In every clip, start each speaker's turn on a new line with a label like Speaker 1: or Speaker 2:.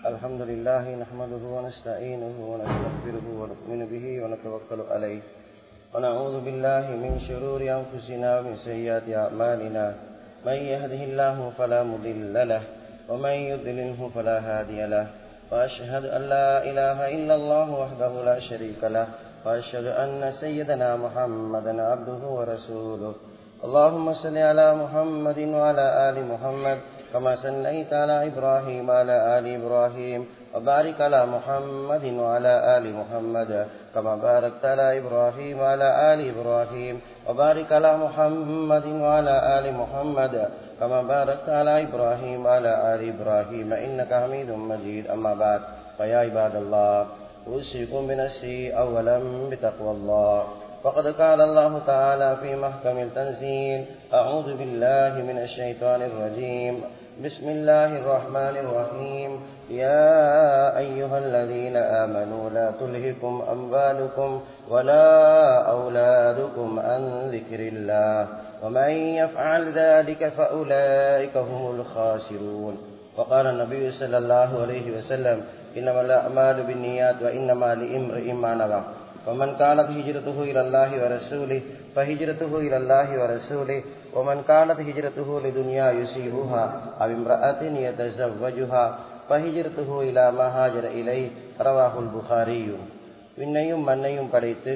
Speaker 1: الحمد لله نحمده ونستعينه ونستغفره ونؤمن به ونتوكل عليه ونعوذ بالله من شرور أنفسنا ومن سيئات أعمالنا من يهده الله فلا مضل له ومن يضلله فلا هادي له وأشهد أن لا إله إلا الله وحده لا شريك له وأشهد أن سيدنا محمدا عبده ورسوله اللهم صل على محمد وعلى آل محمد كما صليت على إبراهيم وعلى آل إبراهيم وبارك على محمد وعلى آل محمد كما باركت على إبراهيم وعلى آل إبراهيم وبارك على محمد وعلى آل محمد كما باركت على إبراهيم وعلى آل إبراهيم إنك حميد مجيد أما بعد فيا عباد الله أوصيكم بنفسي أولا بتقوى الله وقد قال الله تعالى في محكم التنزيل أعوذ بالله من الشيطان الرجيم بسم الله الرحمن الرحيم يا أيها الذين آمنوا لا تلهكم أموالكم ولا أولادكم عن ذكر الله ومن يفعل ذلك فأولئك هم الخاسرون وقال النبي صلى الله عليه وسلم إنما الأعمال بالنيات وإنما لامرئ ما نوى ومن كانت هجرته إلى الله ورسوله فهجرته إلى الله ورسوله ومن كانت هجرته لدنيا يصيبها أو امرأة يتزوجها فهجرته إلى ما هاجر إليه رواه البخاري விண்ணையும் மண்ணையும் படைத்து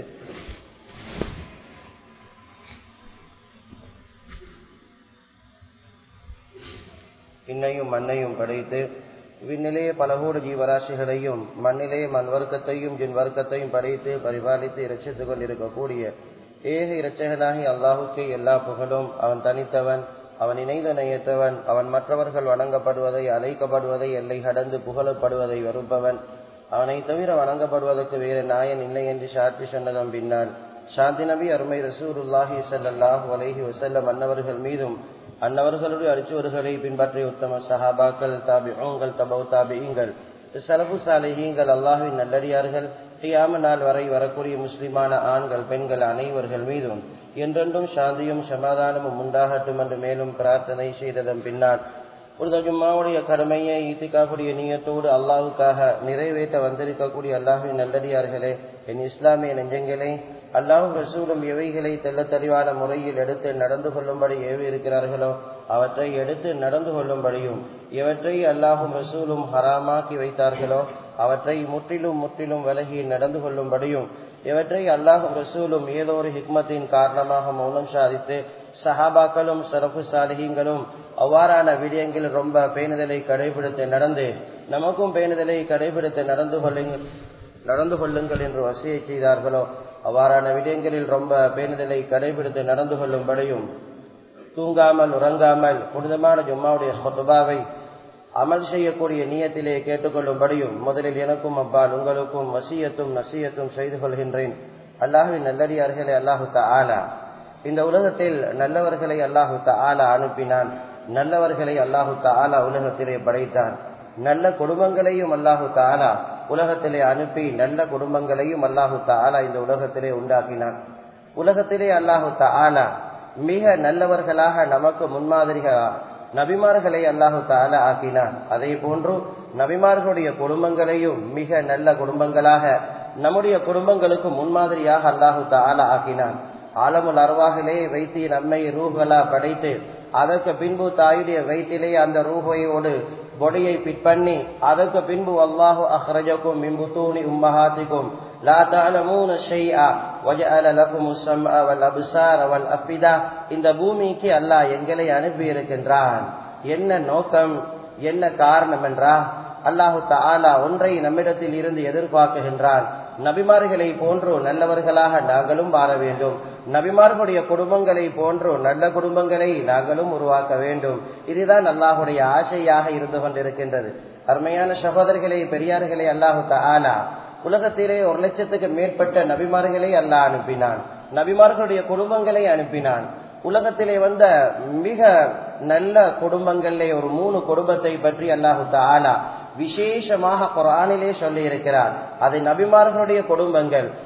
Speaker 1: விண்ணையும் மண்ணையும் படைத்து விண்ணிலே பல கோடி ஜீவராசிகளையும் மண்ணிலே மண் வர்க்கத்தையும் ஜின் வர்க்கத்தையும் படைத்து பரிபாலித்து இரட்சித்துக் கொண்டிருக்கக்கூடிய ஏக இரட்சகனாகி அல்லாஹுக்கே எல்லா புகழும் அவன் தனித்தவன் அவன் இணைந்த நயத்தவன் அவன் மற்றவர்கள் வணங்கப்படுவதை அழைக்கப்படுவதை எல்லை கடந்து புகழப்படுவதை வெறுப்பவன் அவனை தவிர வணங்கப்படுவதற்கு வேறு நாயன் இல்லை என்று சாட்சி சொன்னதன் பின்னால் சாந்தி நபி அருமை ரசூருல்லாஹி சல்லாஹூ அலஹி வசல்லம் அன்னவர்கள் மீதும் அன்னவர்களுடைய அடிச்சுவர்களை பின்பற்றிய உத்தம சஹாபாக்கள் தாபிகள் தபவ் தாபியங்கள் சலபு சாலைகள் அல்லாஹின் நல்லடியார்கள் கியாம நாள் வரை வரக்கூடிய முஸ்லிமான ஆண்கள் பெண்கள் அனைவர்கள் மீதும் என்றென்றும் சாந்தியும் சமாதானமும் உண்டாகட்டும் என்று மேலும் பிரார்த்தனை செய்ததன் பின்னால் ஒரு ஜும்மாவுடைய கடமையை ஈத்திக்காக்கூடிய நீயத்தோடு அல்லாவுக்காக நிறைவேற்ற வந்திருக்கக்கூடிய அல்லாஹின் நல்லடியார்களே என் இஸ்லாமிய நெஞ்சங்களே அல்லாஹும் ரசூலும் எவைகளை தெல்ல தெளிவான முறையில் எடுத்து நடந்து கொள்ளும்படி ஏவி இருக்கிறார்களோ அவற்றை எடுத்து நடந்து கொள்ளும்படியும் எவற்றை அல்லாஹும் ரசூலும் ஹராமாக்கி வைத்தார்களோ அவற்றை முற்றிலும் முற்றிலும் விலகி நடந்து கொள்ளும்படியும் எவற்றை அல்லாஹும் ரசூலும் ஏதோ ஒரு ஹிக்மத்தின் காரணமாக மௌனம் சாதித்து சஹாபாக்களும் சரஃபு சாலிகங்களும் அவ்வாறான விடயங்கள் ரொம்ப பேணுதலை கடைபிடித்து நடந்து நமக்கும் பேணுதலை கடைபிடித்து நடந்து கொள்ளுங்கள் நடந்து கொள்ளுங்கள் என்று வசதியை செய்தார்களோ அவ்வாறான விடயங்களில் ரொம்ப பேணுதலை கடைபிடித்து நடந்து கொள்ளும்படியும் தூங்காமல் உறங்காமல் புனிதமான ஜும்மாவுடைய சொத்துபாவை அமல் செய்யக்கூடிய நீயத்திலே கேட்டுக்கொள்ளும்படியும் முதலில் எனக்கும் அப்பால் உங்களுக்கும் வசியத்தும் நசியத்தும் செய்து கொள்கின்றேன் அல்லாஹுவின் நல்லடியார்களே அல்லாஹு ஆலா இந்த உலகத்தில் நல்லவர்களை அல்லாஹு ஆலா அனுப்பினான் நல்லவர்களை அல்லாஹு ஆலா உலகத்திலே படைத்தான் நல்ல குடும்பங்களையும் அல்லாஹு தாலா உலகத்திலே அனுப்பி நல்ல குடும்பங்களையும் அல்லாஹு தாலா இந்த உலகத்திலே உண்டாக்கினான் உலகத்திலே அல்லாஹு தாலா மிக நல்லவர்களாக நமக்கு முன்மாதிரிகளா நபிமார்களை அல்லாஹு தாலா ஆக்கினான் அதே போன்று நபிமார்களுடைய குடும்பங்களையும் மிக நல்ல குடும்பங்களாக நம்முடைய குடும்பங்களுக்கு முன்மாதிரியாக அல்லாஹு தாலா ஆக்கினான் ஆலமுல் அருவாகிலே வைத்து நம்மை ரூஹலா படைத்து அதற்கு பின்பு தாயுடைய வயிற்றிலே அந்த ரூஹையோடு பொடியை பிட் பண்ணி அதற்கு பின்பு அல்லாஹு அஹ்ரஜக்கும் மிம்புத்தூனி உம்மஹாத்திக்கும் லா தஅலமூன ஷைஆ வஜஅல லக்கும் السمع والابصار والافئده இந்த பூமிக்கு அல்லாஹ் எங்களை அனுப்பி இருக்கின்றான் என்ன நோக்கம் என்ன காரணம் என்றா அல்லாஹு தஆலா ஒன்றை நம்மிடத்தில் இருந்து எதிர்பார்க்குகின்றான் நபிமார்களை போன்று நல்லவர்களாக நாங்களும் வாழ வேண்டும் நபிமார்களுடைய குடும்பங்களை போன்று நல்ல குடும்பங்களை நாங்களும் உருவாக்க வேண்டும் இதுதான் அல்லாஹுடைய ஆசையாக இருந்து கொண்டிருக்கின்றது அருமையான சகோதரர்களே பெரியார்களே அல்லாஹு ஆலா உலகத்திலே ஒரு லட்சத்துக்கு மேற்பட்ட நபிமார்களை அல்லாஹ் அனுப்பினான் நபிமார்களுடைய குடும்பங்களை அனுப்பினான் உலகத்திலே வந்த மிக நல்ல குடும்பங்களிலே ஒரு மூணு குடும்பத்தை பற்றி அல்லாஹு ஆலா விசேஷமாக குரானிலே சொல்லி இருக்கிறார் அது நபிமார்களுடைய குடும்பங்கள்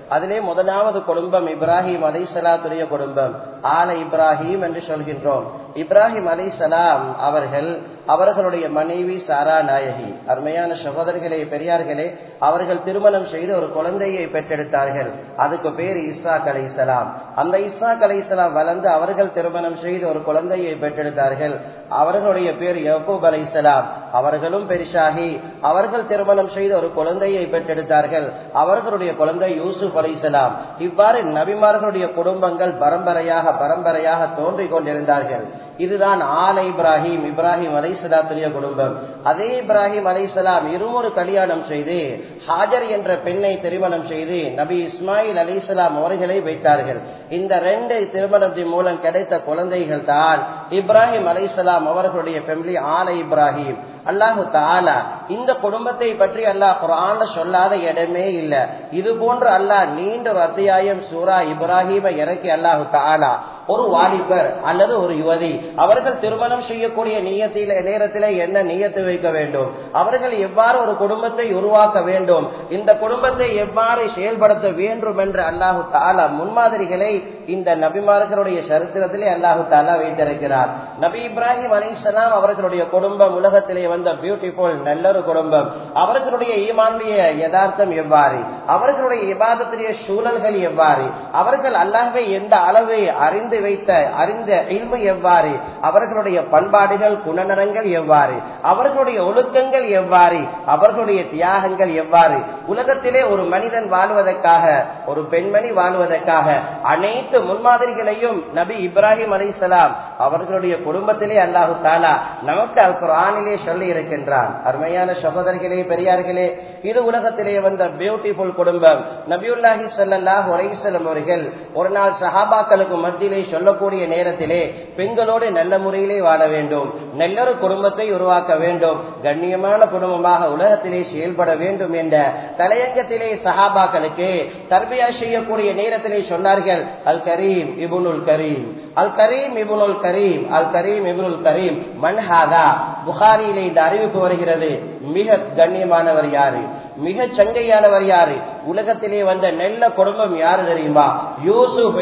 Speaker 1: அதிலே முதலாவது குடும்பம் இப்ராஹிம் அலை சலாத்துடைய குடும்பம் ஆல இப்ராஹிம் என்று சொல்கின்றோம் இப்ராஹிம் அலை சலாம் அவர்கள் அவர்களுடைய மனைவி சாரா நாயகி அருமையான சகோதரர்களே பெரியார்களே அவர்கள் திருமணம் செய்து ஒரு குழந்தையை பெற்றெடுத்தார்கள் அதுக்கு பேர் இஸ்ராக் அலை சலாம் அந்த இஸ்ராக் அலை சலாம் வளர்ந்து அவர்கள் திருமணம் செய்து ஒரு குழந்தையை பெற்றெடுத்தார்கள் அவர்களுடைய பேர் யகூப் அலை சலாம் அவர்களும் பெரிசாகி அவர்கள் திருமணம் செய்து ஒரு குழந்தையை பெற்றெடுத்தார்கள் அவர்களுடைய குழந்தை யூசுப் அலை சலாம் இவ்வாறு நபிமார்களுடைய குடும்பங்கள் பரம்பரையாக பரம்பரையாக தோன்றிக் கொண்டிருந்தார்கள் இதுதான் ஆல இப்ராஹிம் இப்ராஹிம் அலைசலாத்துடைய குடும்பம் அதே இப்ராஹிம் அலைசலாம் இருமொரு கல்யாணம் செய்து ஹாஜர் என்ற பெண்ணை திருமணம் செய்து நபி இஸ்மாயில் அலிசலாம் அவர்களை வைத்தார்கள் இந்த ரெண்டு திருமணத்தின் மூலம் கிடைத்த குழந்தைகள் தான் இப்ராஹிம் அலைசலாம் அவர்களுடைய ஃபேமிலி ஆல இப்ராஹிம் அல்லாஹு தாலா இந்த குடும்பத்தை பற்றி அல்லாஹ் குரான் சொல்லாத இடமே இல்ல இது போன்று அல்லாஹ் நீண்ட ஒரு அத்தியாயம் சூரா இப்ராஹிம இறக்கி அல்லாஹு தாலா ஒரு வாலிபர் அல்லது ஒரு யுவதி அவர்கள் திருமணம் செய்யக்கூடிய நீயத்தில நேரத்தில் என்ன நீயத்து வைக்க வேண்டும் அவர்கள் எவ்வாறு ஒரு குடும்பத்தை உருவாக்க வேண்டும் இந்த குடும்பத்தை எவ்வாறு செயல்படுத்த வேண்டும் என்று அல்லாஹு தாலா முன்மாதிரிகளை இந்த நபிமார்களுடைய சரித்திரத்திலே அல்லாஹு தாலா வைத்திருக்கிறார் நபி இப்ராஹிம் அலிசலாம் அவர்களுடைய குடும்பம் உலகத்திலே வந்த பியூட்டிஃபுல் நல்லொரு குடும்பம் அவர்களுடைய ஈமானுடைய யதார்த்தம் எவ்வாறு அவர்களுடைய இபாதத்துடைய சூழல்கள் எவ்வாறு அவர்கள் அல்லாஹை எந்த அளவு அறிந்து வைத்த அறிந்த இல்மு எவ்வாறு அவர்களுடைய பண்பாடுகள் குணநலங்கள் எவ்வாறு அவர்களுடைய ஒழுக்கங்கள் எவ்வாறு அவர்களுடைய தியாகங்கள் எவ்வாறு உலகத்திலே ஒரு மனிதன் வாழ்வதற்காக ஒரு பெண்மணி வாழ்வதற்காக அனைத்து முன்மாதிரிகளையும் நபி இப்ராஹிம் அலிசலாம் அவர்களுடைய குடும்பத்திலே அல்லாஹு தாலா நமக்கு அல் குரானிலே சொல்லி இருக்கின்றான் அருமையான சகோதரர்களே பெரியார்களே இது உலகத்திலே வந்த பியூட்டிஃபுல் குடும்பம் நபியுல்லாஹி சல்லாஹ் ஒரைசலம் அவர்கள் ஒரு நாள் சஹாபாக்களுக்கு மத்தியிலே சொல்லக்கூடிய நேரத்திலே பெண்களோடு நல்ல முறையிலே வாழ வேண்டும் நல்லொரு குடும்பத்தை உருவாக்க வேண்டும் கண்ணியமான குடும்பமாக உலகத்திலே செயல்பட வேண்டும் என்ற தலையங்கத்திலே சஹாபாக்களுக்கு தர்பியா செய்யக்கூடிய நேரத்திலே சொன்னார்கள் அல் கரீம் இபுனுல் கரீம் அல் கரீம் இபுனுல் கரீம் அல் கரீம் இபுனுல் கரீம் மன்ஹாதா புகாரியிலே இந்த அறிவிப்பு வருகிறது மிக கண்ணியமானவர் யாரு மிக சங்கையானவர் யாரு உலகத்திலே வந்த நெல்ல குடும்பம் யாரு தெரியுமா யூசுப்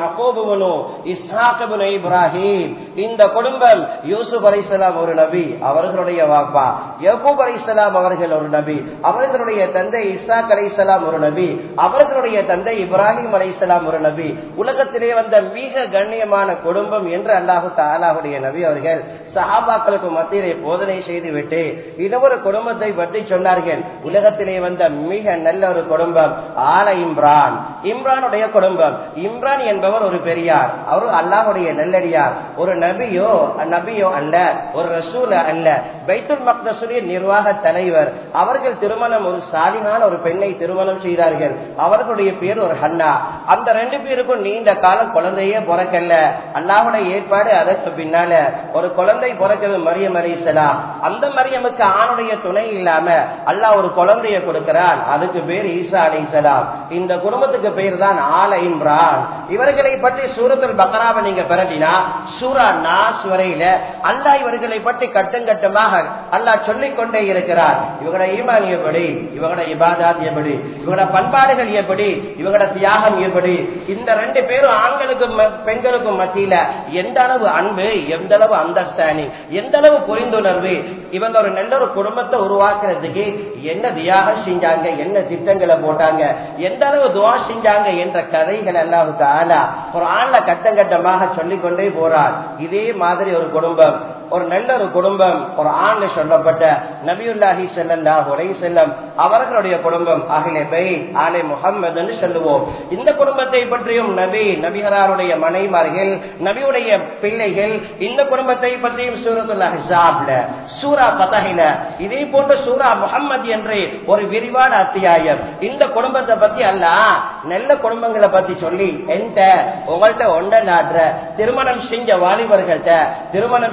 Speaker 1: இப்ராஹிம் இந்த குடும்பம் யூசுப் அலிசலாம் ஒரு நபி அவர்களுடைய வாப்பா யகூப் அலிசலாம் அவர்கள் ஒரு நபி அவர்களுடைய தந்தை இசாக் அலிசலாம் ஒரு நபி அவர்களுடைய தந்தை இப்ராஹிம் அலிசலாம் ஒரு நபி உலகத்திலே வந்த மிக கண்ணியமான குடும்பம் என்று அல்லாஹு தாலாவுடைய நபி அவர்கள் சஹாபாக்களுக்கு மத்தியிலே போதனை செய்துவிட்டு இன்னொரு குடும்பத்தை பற்றி சொன்னார்கள் உலகத்திலே வந்த மிக நல்ல ஒரு குடும்பம் ஆல இம்ரான் இம்ரானுடைய குடும்பம் இம்ரான் என்பவர் ஒரு பெரியார் அவர் அல்லாஹுடைய நல்லடியார் ஒரு நபியோ நபியோ அல்ல ஒரு ரசூல அல்ல பைத்துல் மக்தசுடைய நிர்வாக தலைவர் அவர்கள் திருமணம் ஒரு சாலிகான ஒரு பெண்ணை திருமணம் செய்தார்கள் அவர்களுடைய பேர் ஒரு ஹன்னா அந்த ரெண்டு பேருக்கும் நீண்ட காலம் குழந்தையே பிறக்கல அல்லாஹுடைய ஏற்பாடு அதற்கு பின்னால ஒரு குழந்தை பிறக்கிறது மரியம் அலிசலாம் அந்த மரியமுக்கு ஆணுடைய துணை இல்லாம அல்லாஹ் ஒரு குழந்தைய கொடுக்கிறான் அதுக்கு பேர் ஈசா அலிசலாம் இந்த குடும்பத்துக்கு பேர் தான் ஆல இம்ரான் இவர்களை பற்றி சூரத்தில் பக்கராவை நீங்க பிறட்டினா சூரா நாஸ் வரையில அல்லாஹ் இவர்களை பற்றி கட்டங்கட்டமாக அல்லாஹ் சொல்லிக் கொண்டே இருக்கிறார் இவங்களோட ஈமான் எப்படி இவங்களோட இபாதாத் எப்படி இவங்களோட பண்பாடுகள் எப்படி இவங்களோட தியாகம் எப்படி இந்த ரெண்டு பேரும் ஆண்களுக்கும் பெண்களுக்கும் மத்தியில எந்த அளவு அன்பு எந்த அளவு அண்டர்ஸ்டாண்டிங் எந்த அளவு புரிந்துணர்வு இவங்க ஒரு நல்ல ஒரு குடும்பத்தை உருவாக்குறதுக்கு என்ன தியாகம் செஞ்சாங்க என்ன திட்டங்களை போட்டாங்க எந்த அளவு துவா செஞ்சாங்க என்ற கதைகள் எல்லாம் ஆலா ஒரு ஆண்ல கட்டம் கட்டமாக சொல்லிக்கொண்டே போறார் இதே மாதிரி ஒரு குடும்பம் ஒரு நல்ல ஒரு குடும்பம் ஒரு ஆண்டு சொல்லப்பட்ட நபியுல்லாஹி செல்லல்லா ஒரே செல்லம் அவர்களுடைய குடும்பம் அகிலே பை ஆலை முகம்மது சொல்லுவோம் இந்த குடும்பத்தை பற்றியும் நபி நபிகராருடைய மனைமார்கள் நபியுடைய பிள்ளைகள் இந்த குடும்பத்தை பற்றியும் சூரத்துல் அஹாப்ல சூரா பதகில இதே போன்ற சூரா முகம்மது என்று ஒரு விரிவான அத்தியாயம் இந்த குடும்பத்தை பத்தி அல்ல நல்ல குடும்பங்களை பத்தி சொல்லி என்கிட்ட உங்கள்கிட்ட ஒண்ட நாட்டுற திருமணம் செஞ்ச வாலிபர்கள்ட்ட திருமணம் செய்து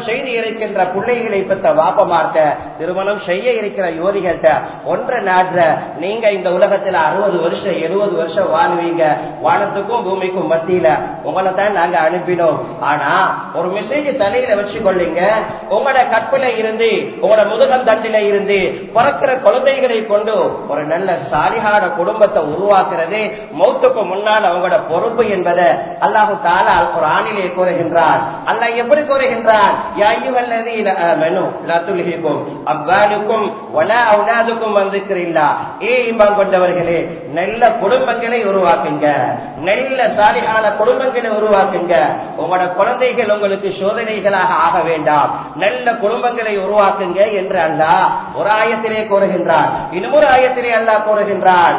Speaker 2: இருக்கின்ற பிள்ளைகளை பெற்ற வாப்பமார்த்த திருமணம் செய்ய இருக்கிற யுவதிகள்கிட்ட ஒன்றை நாடுற நீங்க இந்த உலகத்துல அறுபது வருஷம் எழுபது வருஷம் வாழ்வீங்க வானத்துக்கும் பூமிக்கும் மத்தியில உங்களை தான் நாங்க அனுப்பினோம் ஆனா ஒரு மெசேஜ் தலையில வச்சு கொள்ளுங்க உங்களோட கற்பில இருந்து உங்களோட முதுகம் தண்டில இருந்து பிறக்கிற குழந்தைகளை கொண்டு ஒரு நல்ல சாலிகான குடும்பத்தை உருவாக்குறது மௌத்துக்கு முன்னால் அவங்களோட பொறுப்பு என்பதை அல்லாஹு தாலா ஒரு ஆணிலே கூறுகின்றார் அல்ல எப்படி கூறுகின்றார் அவ்வாலுக்கும் அவுலாதுக்கும் வந்திருக்கிறீங்களா ஏ இம்பாங் கொண்டவர்களே நல்ல குடும்பங்களை உருவாக்குங்க நல்ல சாலிகான குடும்பங்களை உருவாக்குங்க உங்களோட குழந்தைகள் உங்களுக்கு சோதனைகளாக ஆக வேண்டாம் நல்ல குடும்பங்களை உருவாக்குங்க என்று அல்லா ஒரு ஆயத்திலே கூறுகின்றார் இன்னொரு ஆயத்திலே அல்லா கூறுகின்றான்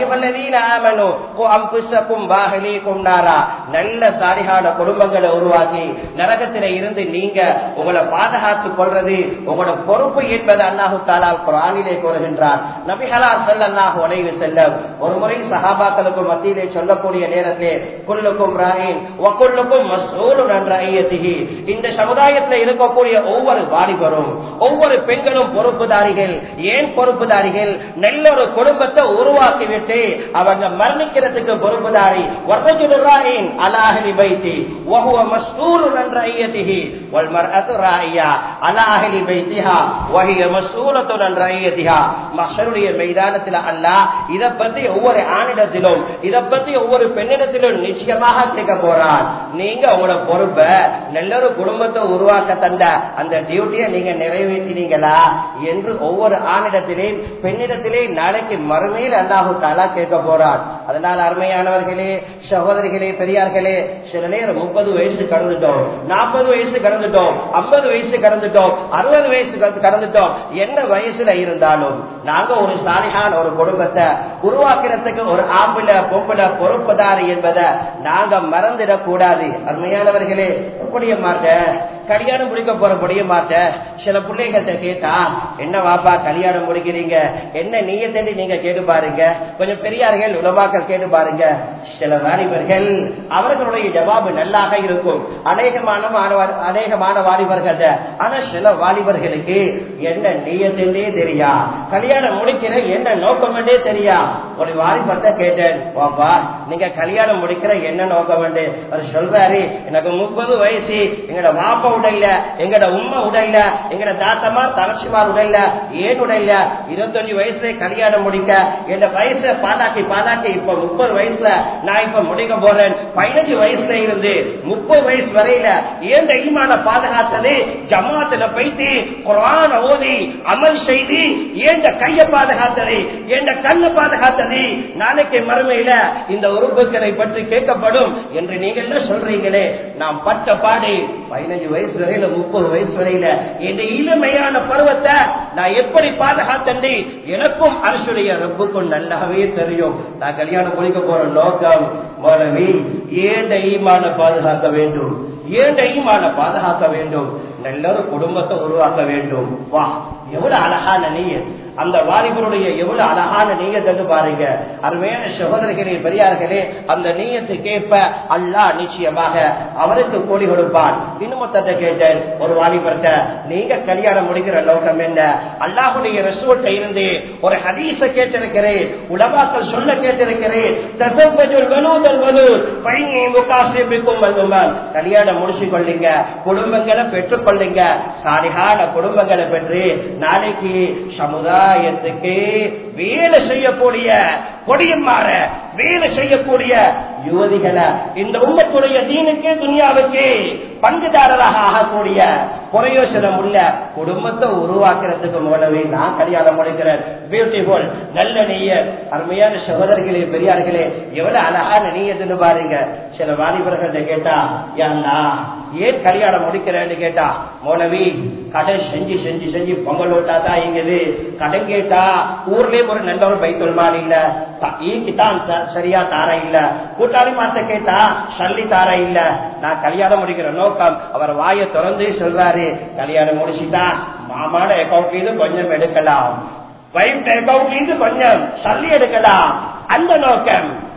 Speaker 2: நல்ல சாலிகான குடும்பங்களை உருவாக்கி நரகத்தில இருந்து நீங்க உங்களை பாதுகாத்துக் கொள்றது உங்களோட பொறுப்பு என்பது அல்லாஹு தாலால் குரானிலே கூறுகின்றார் நபிஹலா செல்லாஹு உழைவு செல்லம் ஒரு முறை சஹாபாக்களுக்கு மத்தியிலே சொல்லக்கூடிய நேரத்திலே குல்லுக்கும் ராயின் ஒக்குள்ளுக்கும் மசூலு நன்ற ஐயத்திகி இந்த சமுதாயத்தில் இருக்கக்கூடிய ஒவ்வொரு வாலிபரும் ஒவ்வொரு பெண்களும் பொறுப்புதாரிகள் ஏன் பொறுப்புதாரிகள் நல்ல ஒரு குடும்பத்தை உருவாக்கிவிட்டு அவங்க மரணிக்கிறதுக்கு பொறுப்புதாரி வர்றஜுலுராயின் அலாஹலி பைத்தி وهو مسؤول عن رعيته والمرأة راعية على أهل بيتها وهي مسؤولة عن رعيتها மஹ்ஷருடைய மைதானத்தில் அல்லாஹ் இத பத்தி ஒவ்வொரு ஆணிடத்திலும் இத பத்தி ஒவ்வொரு பெண்ணிடத்திலும் நிச்சயமாக கேட்க போறான் நீங்க உங்களோட பொறுப்பை நல்ல ஒரு குடும்பத்தை உருவாக்க தந்த அந்த டியூட்டியை நீங்க நிறைவேற்றினீங்களா என்று ஒவ்வொரு ஆணிடத்திலே பெண்ணிடத்திலே நாளைக்கு மறுமையில் அல்லாஹு தாலா கேட்க போறான் அதனால் அருமையானவர்களே சகோதரிகளே பெரியார்களே சில நேரம் முப்பது வயசு கடந்துட்டோம் நாற்பது வயசு கடந்துட்டோம் ஐம்பது வயசு கடந்துட்டோம் அறுபது வயசு கடந்துட்டோம் என்ன வயசுல இருந்தாலும் நாங்க ஒரு சாலிகான ஒரு குடும்பத்தை உருவாக்குறதுக்கு ஒரு ஆம்பளை பொம்பளை பொறுப்புதாரி என்பதை நாங்க மறந்துடக் கூடாது அருமையானவர்களே புடிய மாட்டேன் கல்யாணம் முடிக்க போற புடிய மாட்டேன் சில பிள்ளைகள்கிட்ட கேட்டா என்ன வாப்பா கல்யாணம் முடிக்கிறீங்க என்ன நீய தேடி நீங்க கேட்டு பாருங்க கொஞ்சம் பெரியார்கள் உலமாக்கள் கேட்டு பாருங்க சில வாலிபர்கள் அவர்களுடைய ஜவாபு நல்லாக இருக்கும் அநேகமான மாணவர் அநேகமான வாலிபர்கள் ஆனா சில வாலிபர்களுக்கு என்ன நீயத்தே தெரியா கல்யாணம் முடிக்கிற என்ன நோக்கம் என்றே தெரியா ஒரு வாலிபர்த்த கேட்டேன் வாப்பா நீங்க கல்யாணம் முடிக்கிற என்ன நோக்கம் என்று அவர் சொல்றாரு எனக்கு முப்பது வயசு எங்கட வாப்பா உடையில எங்கட உண்மை உடையில எங்கட தாத்தமார் தகச்சிமார் உடையில ஏன் உடையில இருபத்தஞ்சு வயசுல கல்யாணம் முடிக்க என் வயசை பாதாட்டி பாதாட்டி இப்ப முப்பது வயசுல நான் இப்ப முடிக்க போறேன் பதினஞ்சு வயசுல இருந்து முப்பது வயசு வரையில ஏந்த ஈமான பாதுகாத்தது ஜமாத்துல போயிட்டு குரான ஓதி அமல் செய்து ஏந்த கைய பாதுகாத்தது ஏந்த கண்ணை பாதுகாத்தது நாளைக்கு மறுமையில இந்த உறுப்புகளை பற்றி கேட்கப்படும் என்று நீங்க என்ன சொல்றீங்களே நாம் பட்ட பாடு பதினஞ்சு வயசு வரையில முப்பது வயசு வரையில இந்த இளமையான பருவத்தை நான் எப்படி பாதுகாத்தண்டி எனக்கும் அரசுடைய ரப்புக்கும் நல்லாவே தெரியும் நான் கல்யாணம் முடிக்க போற நோக்கம் மனைவி ஏண்ட ஈமான பாதுகாக்க வேண்டும் ஏண்ட ஈமான பாதுகாக்க வேண்டும் நல்ல ஒரு குடும்பத்தை உருவாக்க வேண்டும் வா எவ்வளவு அழகான நீயர் அந்த வாலிபருடைய எவ்வளவு அழகான நீயத்தை பாருங்க அருமையான சகோதரர்களே பெரியார்களே அந்த நீயத்தை கேட்ப அல்லா நிச்சயமாக அவருக்கு கூலி கொடுப்பான் இன்னுமொத்தத்தை கேட்டேன் ஒரு வாலிபர்கிட்ட நீங்க கல்யாணம் முடிக்கிற நோக்கம் என்ன அல்லாஹுடைய ரிசோர்ட்ட இருந்து ஒரு ஹதீச கேட்டிருக்கிறேன் உலமாக்கள் சொல்ல கேட்டிருக்கிறேன் தசப்பஜுல் வலூதல் வலூர் பையனை முகாசிபிக்கும் வந்துமான் கல்யாணம் முடிச்சு கொள்ளுங்க குடும்பங்களை பெற்றுக் கொள்ளுங்க சாலிகான குடும்பங்களை பெற்று நாளைக்கு சமுதாயத்துக்கு வேலை செய்யக்கூடிய கொடியம்மாற வேலை செய்யக்கூடிய யுவதிகளை இந்த உம்மத்துடைய தீனுக்கு துனியாவுக்கு பங்குதாரராக ஆகக்கூடிய பிரயோசனம் உள்ள குடும்பத்தை உருவாக்குறதுக்கு மூலமே நான் கல்யாணம் முடிக்கிறேன் பியூட்டிஃபுல் நல்ல நீய அருமையான சகோதரிகளே பெரியார்களே எவ்வளவு அழகான நீயத்துன்னு பாருங்க சில வாலிபர்கள் கேட்டா ஏன்னா ஏன் கல்யாணம் முடிக்கிறேன்னு கேட்டா மோனவி கடை செஞ்சு செஞ்சு செஞ்சு பொங்கல் ஓட்டா தான் இங்குது கடன் கேட்டா ஊர்லயே ஒரு நல்ல ஒரு பைத்தொல்மான் இல்ல ஈக்கு தான் சரியா தார இல்ல கூட்டாளி மாத்த கேட்டா சல்லி தார இல்ல நான் கல்யாணம் முடிக்கிற நோக்கம் அவர் வாயை திறந்து சொல்றாரு கல்யாணம் முடிச்சுட்டா மாமாட அக்கௌண்ட்ல இருந்து கொஞ்சம் எடுக்கலாம் வைஃப் அக்கௌண்ட்ல இருந்து கொஞ்சம் சல்லி எடுக்கலாம் அந்த நோக்கம்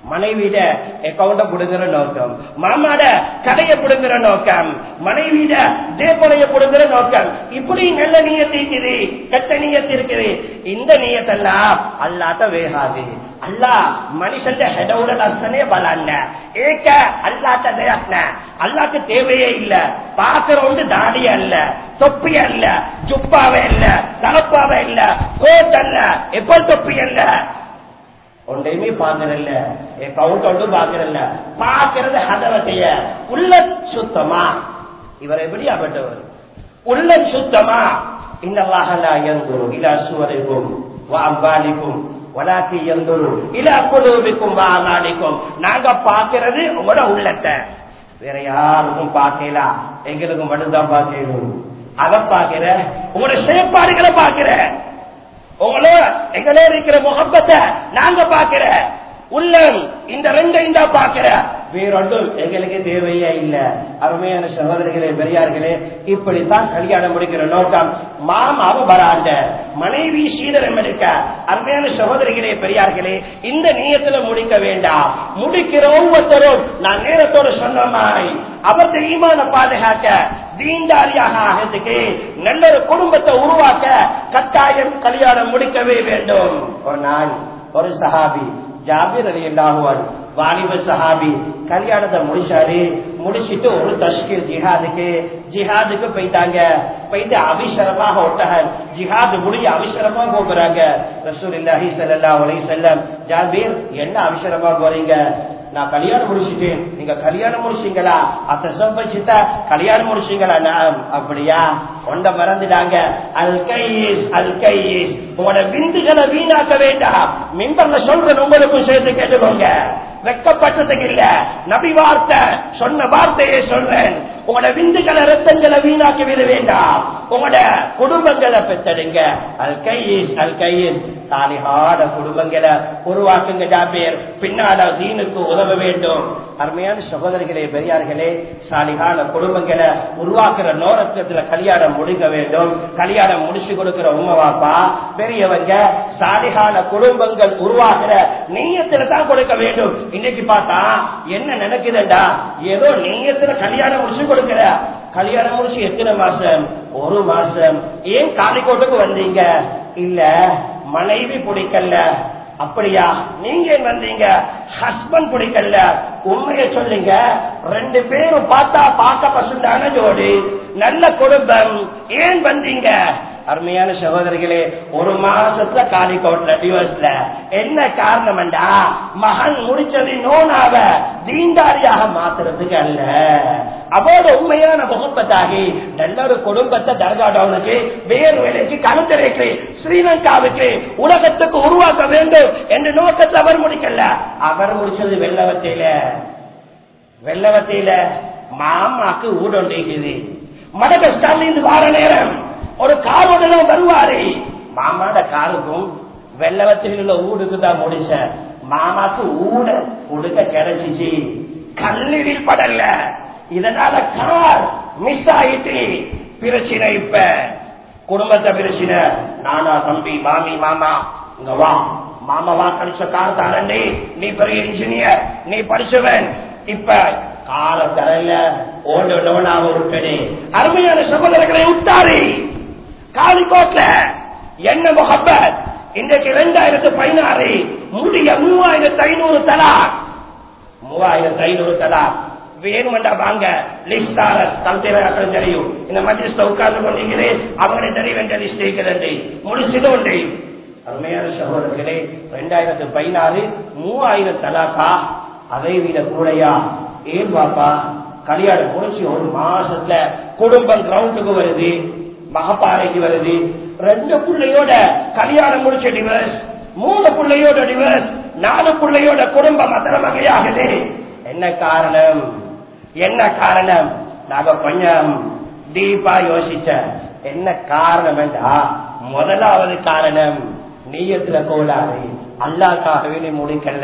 Speaker 2: மனைவியிட அக்கௌண்ட புடுங்குற நோக்கம் மாமாட கடையை புடுங்குற நோக்கம் மனைவியிட தேப்பனைய புடுங்குற நோக்கம் இப்படி நல்ல நீயத்து இருக்குது கெட்ட நீயத்து இருக்குது இந்த நீயத்தெல்லாம் அல்லாட்ட வேகாது அல்லா மனுஷன் ஹெடவுட அஸ்தனே பலான்ன ஏக்க அல்லாட்ட தயாத்ன அல்லாக்கு தேவையே இல்ல பாக்குறவங்க தாடி அல்ல தொப்பி அல்ல ஜுப்பாவே இல்ல தலப்பாவே இல்ல கோட் அல்ல எப்போ தொப்பி அல்ல ஒன்றையுமே பாக்குறல்ல கவுண்ட் ஒன்றும் பாக்குறல்ல பாக்குறது ஹதவத்தைய உள்ள சுத்தமா இவர் எப்படி அப்பட்டவர் உள்ள சுத்தமா இன்னவாகலா எந்தொரு இலா சுவரைக்கும் அம்பாலிக்கும் வலாக்கி எந்தொரு இலா குழுவிக்கும் வாமாலிக்கும் நாங்க பாக்குறது உங்களோட உள்ளத்தை வேற யாருக்கும் பார்க்கலாம் எங்களுக்கும் மட்டும்தான் பார்க்கணும் அதை பாக்குற உங்களோட செயற்பாடுகளை பாக்குற உங்களோ எங்களே இருக்கிற முகப்பத்தை நாங்க பாக்குற உள்ளம் இந்த ரெண்டையும் தான் பாக்குற வேறொன்றும் எங்களுக்கு தேவையே இல்ல அருமையான சகோதரிகளே பெரியார்களே இப்படித்தான் கல்யாணம் முடிக்கிற நோக்கம் மாமாவும் வராண்ட மனைவி சீதரம் எடுக்க அருமையான சகோதரிகளே பெரியார்களே இந்த நீயத்துல முடிக்க வேண்டாம் முடிக்கிற ஒவ்வொருத்தரும் நான் நேரத்தோடு சொன்ன மாதிரி அவரது ஈமான பாதுகாக்க தீண்டாரியாக ஆகிறதுக்கு நல்ல ஒரு குடும்பத்தை உருவாக்க கட்டாயம் கல்யாணம் முடிக்கவே வேண்டும் ஒரு நாள் ஒரு சஹாபி ஜாபீர் அலி அல்லாஹுவான் வாலிப சஹாபி கல்யாணத்தை முடிச்சாரு முடிச்சிட்டு ஒரு தஷ்கீர் ஜிஹாதுக்கு ஜிஹாதுக்கு போயிட்டாங்க போயிட்டு அபிஷரமாக ஒட்டக ஜிஹாது முடிய அபிஷரமா போகிறாங்க ரசூல் இல்லாஹி சல்லா அலி செல்லம் ஜாபீர் என்ன அபிஷரமா போறீங்க நான் கல்யாணம் முடிச்சிட்டேன் நீங்க கல்யாணம் முடிச்சீங்களா அத்த சம்பச்சித்தா கல்யாணம் முடிச்சீங்களா நான் அப்படியா கொண்ட மறந்துட்டாங்க அல் கைஸ் அல் கைஸ் உங்களோட விந்துகளை வீணாக்க வேண்டாம் மிம்பர்ல சொல்றேன் உங்களுக்கும் சேர்த்து கேட்டுக்கோங்க வெக்கப்பட்டதுக்கு இல்ல நபி வார்த்தை சொன்ன வார்த்தையை சொல்றேன் உங்களோட விந்துகளை ரத்தங்களை வீணாக்கி விட வேண்டாம் உங்களோட குடும்பங்களை பெற்றடுங்க அல் கைஸ் அல் கைஸ் சாலிகான குடும்பங்களை உருவாக்குங்க ஜாபேர் பின்னால தீனுக்கு உதவ வேண்டும் அருமையான சகோதரிகளே பெரியார்களே சாலிகான குடும்பங்களை உருவாக்குற நோரத்துல கல்யாணம் முடிக்க வேண்டும் கல்யாணம் முடிச்சு கொடுக்கிற உமாப்பா பெரியவங்க சாலிகான குடும்பங்கள் உருவாக்குற நீயத்துல தான் கொடுக்க வேண்டும் இன்னைக்கு பார்த்தா என்ன நினைக்குதுண்டா ஏதோ நீயத்துல கல்யாணம் முடிச்சு கொடுக்கிற கல்யாணம் முடிச்சு எத்தனை மாசம் ஒரு மாசம் ஏன் காலிக்கோட்டுக்கு வந்தீங்க இல்ல மனைவி பிடிக்கல அப்படியா நீங்க ஏன் வந்தீங்க ஹஸ்பண்ட் பிடிக்கல உண்மையை சொல்லுங்க ரெண்டு பேரும் பார்த்தா பார்க்க பசுந்தான ஜோடி நல்ல குடும்பம் ஏன் வந்தீங்க அருமையான சகோதரிகளே ஒரு மாசத்துல காலிக்கோட்ல டிவோர்ஸ்ல என்ன காரணம்டா மகன் முடிச்சது நோனாவ தீண்டாரியாக மாத்துறதுக்கு அல்ல அவரோட உண்மையான முகப்பத்தாகி நல்ல ஒரு குடும்பத்தை தர்கா டவுனுக்கு வேறு வேலைக்கு கலந்தரைக்கு ஸ்ரீலங்காவுக்கு உலகத்துக்கு உருவாக்க வேண்டும் என்ற நோக்கத்தை அவர் முடிக்கல அவர் முடிச்சது வெள்ளவத்தையில வெள்ளவத்தையில மாமாக்கு ஊடொண்டிக்குது மடகஸ்டான்ல இருந்து வார நேரம் ஒரு காரோட வருவாரு மாமாட காருக்கும் வெள்ளவத்தில் உள்ள ஊடுக்கு தான் முடிச்ச மாமாக்கு ஊட உடுக்க கிடைச்சிச்சு கல்லீரில் படல இதனால கார் மிஸ் ஆயிட்டு பிரச்சனை இப்ப குடும்பத்தை பிரச்சனை நானா தம்பி மாமி மாமா இங்க வா மாமா வா கழிச்ச கார் தானே நீ பெரிய இன்ஜினியர் நீ படிச்சவன் இப்ப கால தரல ஓடு லோனாக உட்படு அருமையான சகோதரர்களை விட்டாரு காலிக்கோட்ல என்ன முகப்பத் இன்றைக்கு இரண்டாயிரத்து பதினாறு முடிய மூவாயிரத்து ஐநூறு தலா மூவாயிரத்து ஐநூறு தலா வேணுமெண்டா வாங்க லிஸ்டாரர் கல்தேராக்கள் தெரியும் இந்த மத்தியஸ்த உட்கார்ந்து கொண்டீங்களே அவங்களை தெரிய வேண்டிய லிஸ்ட் இருக்கிறது முடிச்சது உண்டு அருமையான சகோதரர்களே ரெண்டாயிரத்து பதினாறு மூவாயிரம் தலாக்கா அதை விட கூடையா ஏன் பாப்பா கல்யாணம் முடிச்சு ஒரு மாசத்துல குடும்பம் கிரவுண்டுக்கு வருது மகப்பாறைக்கு வருது ரெண்டு பிள்ளையோட கல்யாணம் முடிச்ச டிவர்ஸ் மூணு பிள்ளையோட டிவர்ஸ் நாலு பிள்ளையோட குடும்பம் அத்தனை வகையாகுது என்ன காரணம் என்ன காரணம் நாங்க கொஞ்சம் டீப்பா யோசிச்ச என்ன காரணம் என்றா முதலாவது காரணம் நீயத்துல கோளாறு அல்லாக்காகவே நீ முடிக்கல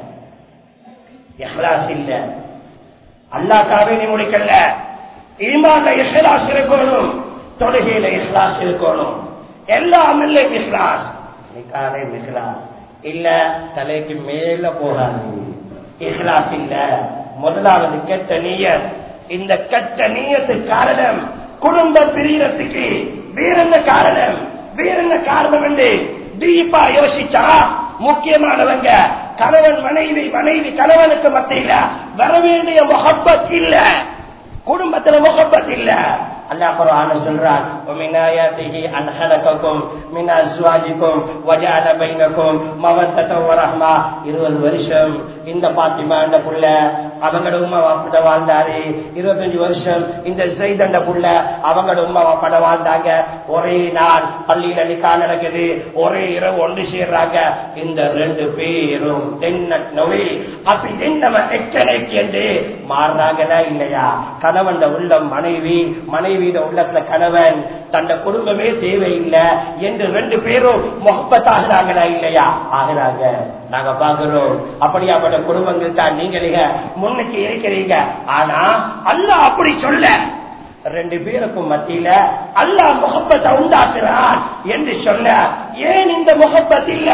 Speaker 2: இஹ்லாஸ் இல்ல அல்லாக்காகவே நீ முடிக்கல ஈமான்ல இஹ்லாஸ் இருக்கணும் தொழுகையில இஹ்லாஸ் இருக்கணும் எல்லாம் இல்ல இஹ்லாஸ் நிக்காலே இஹ்லாஸ் இல்ல தலைக்கு மேல போகாது இஹ்லாஸ் இல்ல முதலாவது கெட்ட நீயத் இந்த கெட்ட நீயத்துக்கு காரணம் குடும்ப பிரியறதுக்கு வேற என்ன காரணம் வேற என்ன காரணம் என்று டீப்பா யோசிச்சா முக்கியமானவங்க கணவன் மனைவி மனைவி கணவனுக்கு மத்தியில வர வேண்டிய முகப்பத் இல்ல குடும்பத்துல முகப்பத் இல்ல அல்லாஹ் குர்ஆன்ல சொல்றான் ومن آياته أن خلقكم من أزواجكم وجعل بينكم مودة ورحمة 20 வருஷம் இந்த பாத்திமா அந்த புள்ள அவங்களோட உமா வாப்பட வாழ்ந்தாரு இருபத்தஞ்சு வருஷம் இந்த செய்தண்ட புள்ள அவங்களோட உமா வாப்பட வாழ்ந்தாங்க ஒரே நாள் பள்ளியில நிக்கா நடக்குது ஒரே இரவு ஒன்று சேர்றாங்க இந்த ரெண்டு பேரும் தென்ன நொழி அப்படி தென்னம எச்சனைக்கு என்று மாறுறாங்களா இல்லையா கணவன் உள்ளம் மனைவி மனைவியிட உள்ளத்துல கணவன் தந்த குடும்பமே தேவையில்லை என்று ரெண்டு பேரும் முகப்பத்தாகிறாங்களா இல்லையா ஆகிறாங்க நாங்க பாக்குறோம் அப்படியாப்பட்ட குடும்பங்கள் தான் நீங்களே முன்னுக்கு இருக்கிறீங்க ஆனா அல்ல அப்படி சொல்ல ரெண்டு பேருக்கும் மத்தியில அல்லாஹ் முகப்பத்தை உண்டாக்குறான் என்று சொல்ல ஏன் இந்த முகப்பத் இல்ல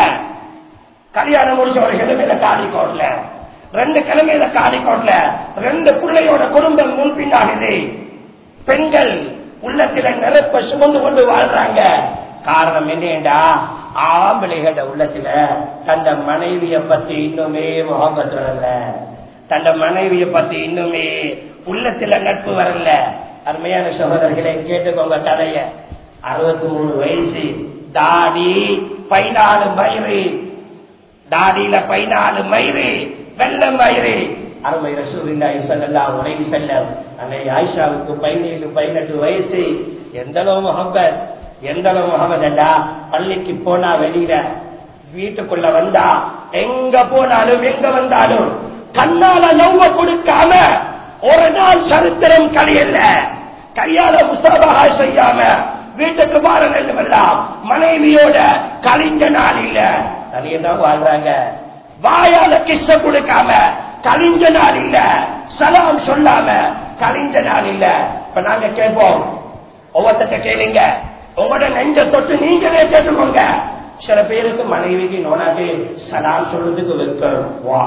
Speaker 2: கல்யாணம் முடிச்ச ஒரு கிழமையில காலிக்கோட்ல ரெண்டு கிழமையில காலிக்கோட்ல ரெண்டு பிள்ளையோட குடும்பம் முன்பின்னாகுது பெண்கள் உள்ளத்தில நிரப்ப சுமந்து கொண்டு வாழ்றாங்க காரணம் என்னடா ஆம்பளைகள உள்ளத்துல தந்த மனைவிய பத்தி இன்னுமே முகப்பத் வரல தந்த மனைவிய பத்தி இன்னுமே உள்ளத்துல நட்பு வரல அருமையான சகோதரர்களை கேட்டுக்கோங்க கதைய அறுபத்தி மூணு வயசு தாடி பதினாலு மயிறு தாடியில பதினாலு மயிறு வெள்ள மயிறு அருமை ரசூலில்லாஹி ஸல்லல்லாஹு அலைஹி வஸல்லம் அன்னை ஆயிஷாவுக்கு 17 18 வயசு எந்த அளவு முகம்மத் எந்த அளவு முகமதண்டா பள்ளிக்கு போனா வெளியில வீட்டுக்குள்ள வந்தா எங்க போனாலும் எங்க வந்தாலும் கண்ணால நவ்வ கொடுக்காம ஒரு நாள் சரித்திரம் கழியல கையால முசாபகா செய்யாம வீட்டுக்கு மாற நெல்லுமெல்லாம் மனைவியோட கழிஞ்ச நாள் இல்ல தனியதான் வாழ்றாங்க வாயால கிஷ்ட கொடுக்காம கழிஞ்ச நாள் இல்ல சலாம் சொல்லாம கழிஞ்ச நாள் இல்ல இப்ப நாங்க கேட்போம் ஒவ்வொருத்த கேளுங்க உங்களோட நெஞ்ச தொட்டு நீங்களே கேட்டுக்கோங்க சில பேருக்கு மனைவிக்கு நோனாக்கு சலாம் சொல்றதுக்கு வைக்க வா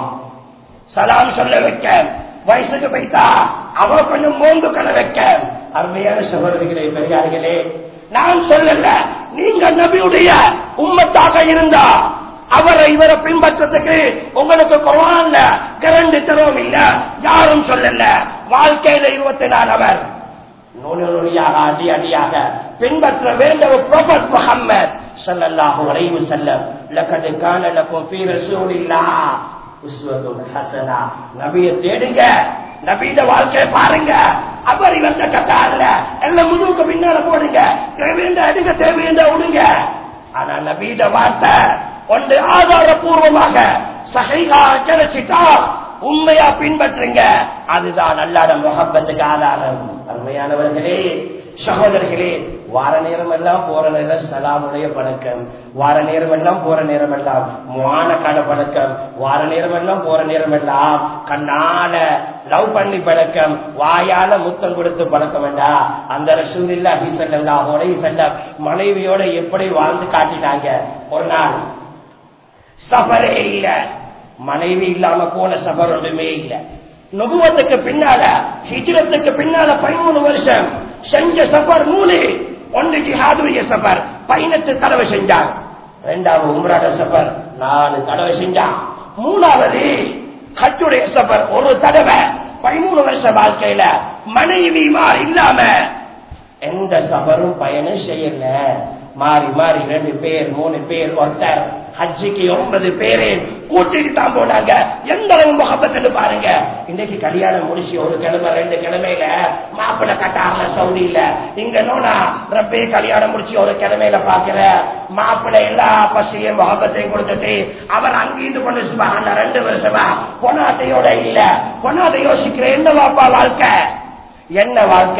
Speaker 2: சலாம் சொல்ல வைக்க வயசுக்கு போய்த்தா அவ கொஞ்சம் மோந்து கடை வைக்க அருமையான சகோதரிகளே பெரியார்களே நான் சொல்லல நீங்க நபியுடைய உம்மத்தாக இருந்தா அவரை இவரை பின்பற்றதுக்கு உங்களுக்கு குரான்ல கரண்டு தரவும் இல்ல யாரும் சொல்லல வாழ்க்கையில இருபத்தி நாலு அவர் நூறு நொழியாக அடி அடியாக பின்பற்ற வேண்டிய ப்ரொஃபட் முகம்மது ஸல்லல்லாஹு அலைஹி வஸல்லம் லக்கத் கான லக்கும் ஃபீ ரசூலில்லாஹ் உஸ்வத்துன் ஹஸனா நபியை தேடுங்க நபியோட வாழ்க்கையை பாருங்க அவர் இவந்த கட்டார்ல எல்லாம் முதுவுக்கு பின்னால போடுங்க தேவையண்ட அடிங்க தேவையண்ட விடுங்க ஆனா நபியோட வார்த்தை ஒன்று ஆதாரபூர்வமாக சகைகா கிடைச்சிட்டா உண்மையா பின்பற்றுங்க அதுதான் அல்லாட முகப்பத்துக்கு ஆதாரம் அருமையானவர்களே சகோதரர்களே வார நேரம் எல்லாம் போற நேரம் சலாமுடைய பழக்கம் வார நேரம் எல்லாம் போற நேரம் எல்லாம் மான கடை பழக்கம் வார நேரம் எல்லாம் போற நேரம் எல்லாம் கண்ணால லவ் பண்ணி பழக்கம் வாயால முத்தம் கொடுத்து பழக்கம் வேண்டா அந்த ரசூலில்லா ஹீசல்லாம் உடைய செல்ல மனைவியோட எப்படி வாழ்ந்து காட்டினாங்க ஒரு நாள் சபரே இல்ல மனைவி இல்லாம போன சபர் ஒன்றுமே இல்ல நுபுவத்துக்கு பின்னால ஹிஜ்ரத்துக்கு பின்னால பதிமூணு வருஷம் செஞ்ச சபர் மூணு ஒன்று ஜிஹாதுடைய சபர் பதினெட்டு தடவை செஞ்சாங்க ரெண்டாவது உம்ராட சபர் நாலு தடவை செஞ்சான் மூணாவது ஹஜ்ஜுடைய சபர் ஒரு தடவை பதிமூணு வருஷ வாழ்க்கையில மனைவி மாறி இல்லாம எந்த சபரும் பயணம் செய்யல மாறி மாறி ரெண்டு பேர் மூணு பேர் ஒருத்தர் ஹஜ்ஜிக்கு ஒன்பது பேரு கூட்டிட்டு தான் போனாங்க எந்த அளவு முகப்பத்து பாருங்க இன்னைக்கு கல்யாணம் முடிச்சு ஒரு கிழமை ரெண்டு கிழமையில மாப்பிள்ள கட்டார்ல சவுதியில இங்க நோனா ரப்பே கல்யாணம் முடிச்சு ஒரு கிழமையில பாக்குற மாப்பிள்ள எல்லா பசியும் முகப்பத்தையும் கொடுத்துட்டு அவர் அங்கிருந்து கொண்டு சுபாங்க ரெண்டு வருஷமா பொனாத்தையோட இல்ல பொனாதை யோசிக்கிற என்ன வாப்பா வாழ்க்கை என்ன வாழ்க்கை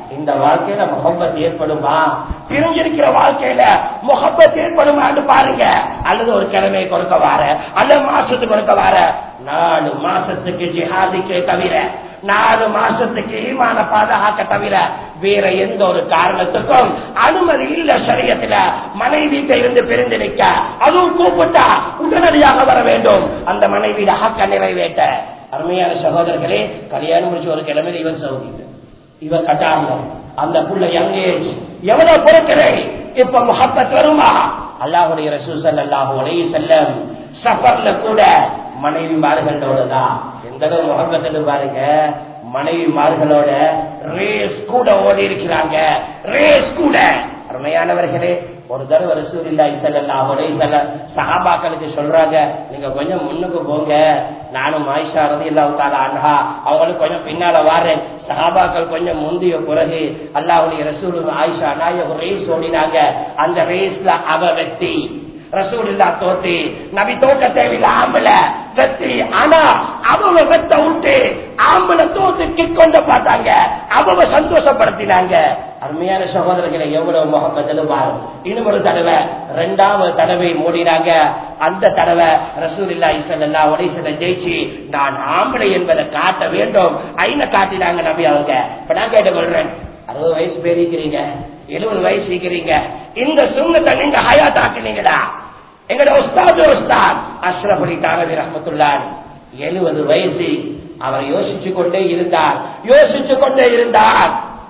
Speaker 2: இந்த வாழ்க்கையில முகப்பத் ஏற்படுமா பிரிஞ்சிருக்கிற வாழ்க்கையில முகப்பத் ஏற்படுமான்னு பாருங்க அல்லது ஒரு கிழமை கொடுக்க வார அல்லது மாசத்துக்கு கொடுக்க வார நாலு மாசத்துக்கு ஜிஹாதிக்கே தவிர நாலு மாசத்துக்கு ஈமான பாதுகாக்க தவிர வேற எந்த ஒரு காரணத்துக்கும் அனுமதி இல்ல சரியத்துல மனைவிட்ட இருந்து பிரிந்து நிற்க அதுவும் கூப்பிட்டா உடனடியாக வர வேண்டும் அந்த மனைவியிட ஹக்க நிறைவேற்ற அருமையான சகோதரர்களே கல்யாணம் முடிச்சு ஒரு கிழமை இவன் சௌகிட்டு இவ கட்டாயம் அந்த புள்ள யங் ஏஜ் எவ்வளவு பொறுக்கிறேன் இப்ப முகப்பத் வருமா அல்லாஹுடைய ரசூல் ஸல்லல்லாஹு அலைஹி செல்லம் சஃபர்ல கூட மனைவி மார்களோட தான் எந்த அளவு முகப்பத்தில் பாருங்க மனைவி மார்களோட ரேஸ் கூட ஓடி இருக்கிறாங்க ரேஸ் கூட அருமையானவர்களே ஒரு தடவை ரசூல் இல்லா இசல்லாம் உடைய சகாபாக்களுக்கு சொல்றாங்க நீங்க கொஞ்சம் முன்னுக்கு போங்க நானும் ஆயிஷா ரதி இல்லாவுத்தால அன்ஹா அவங்களுக்கு கொஞ்சம் பின்னால வாரேன் சகாபாக்கள் கொஞ்சம் முந்திய பிறகு அல்லாவுடைய ரசூல் ஆயிஷா நாயக ரேஸ் ஓடினாங்க அந்த ரேஸ்ல அவ வெற்றி ரசூலில்லா தோத்தி நபி தோக்க தேவையில்ல ஆம்பள வெற்றி ஆனா அவங்க வெத்த விட்டு ஆம்பளை தோத்து கிக் கொண்டு பார்த்தாங்க அவங்க சந்தோஷப்படுத்தினாங்க அருமையான சகோதரர்களை எவ்வளவு முகமது பாரு இன்னும் ஒரு தடவை ரெண்டாவது தடவை மூடினாங்க அந்த தடவை ரசூலில்லா இசல்லா உடைசல ஜெயிச்சு நான் ஆம்பளை என்பதை காட்ட வேண்டும் ஐன காட்டினாங்க நபி அவங்க இப்ப நான் கேட்டுக்கொள்றேன் அறுபது வயசு பேரிக்கிறீங்க எழுபது வயசு இருக்கிறீங்க இந்த சுண்ணத்தை நீங்க ஹயாத்தாக்குனீங்களா எங்கட உஸ்தாது உஸ்தாத் அஷ்ரப் அலி தானவி ரஹமத்துல்லான் எழுபது வயசு அவர் யோசிச்சு கொண்டே இருந்தார் யோசிச்சு கொண்டே இருந்தார்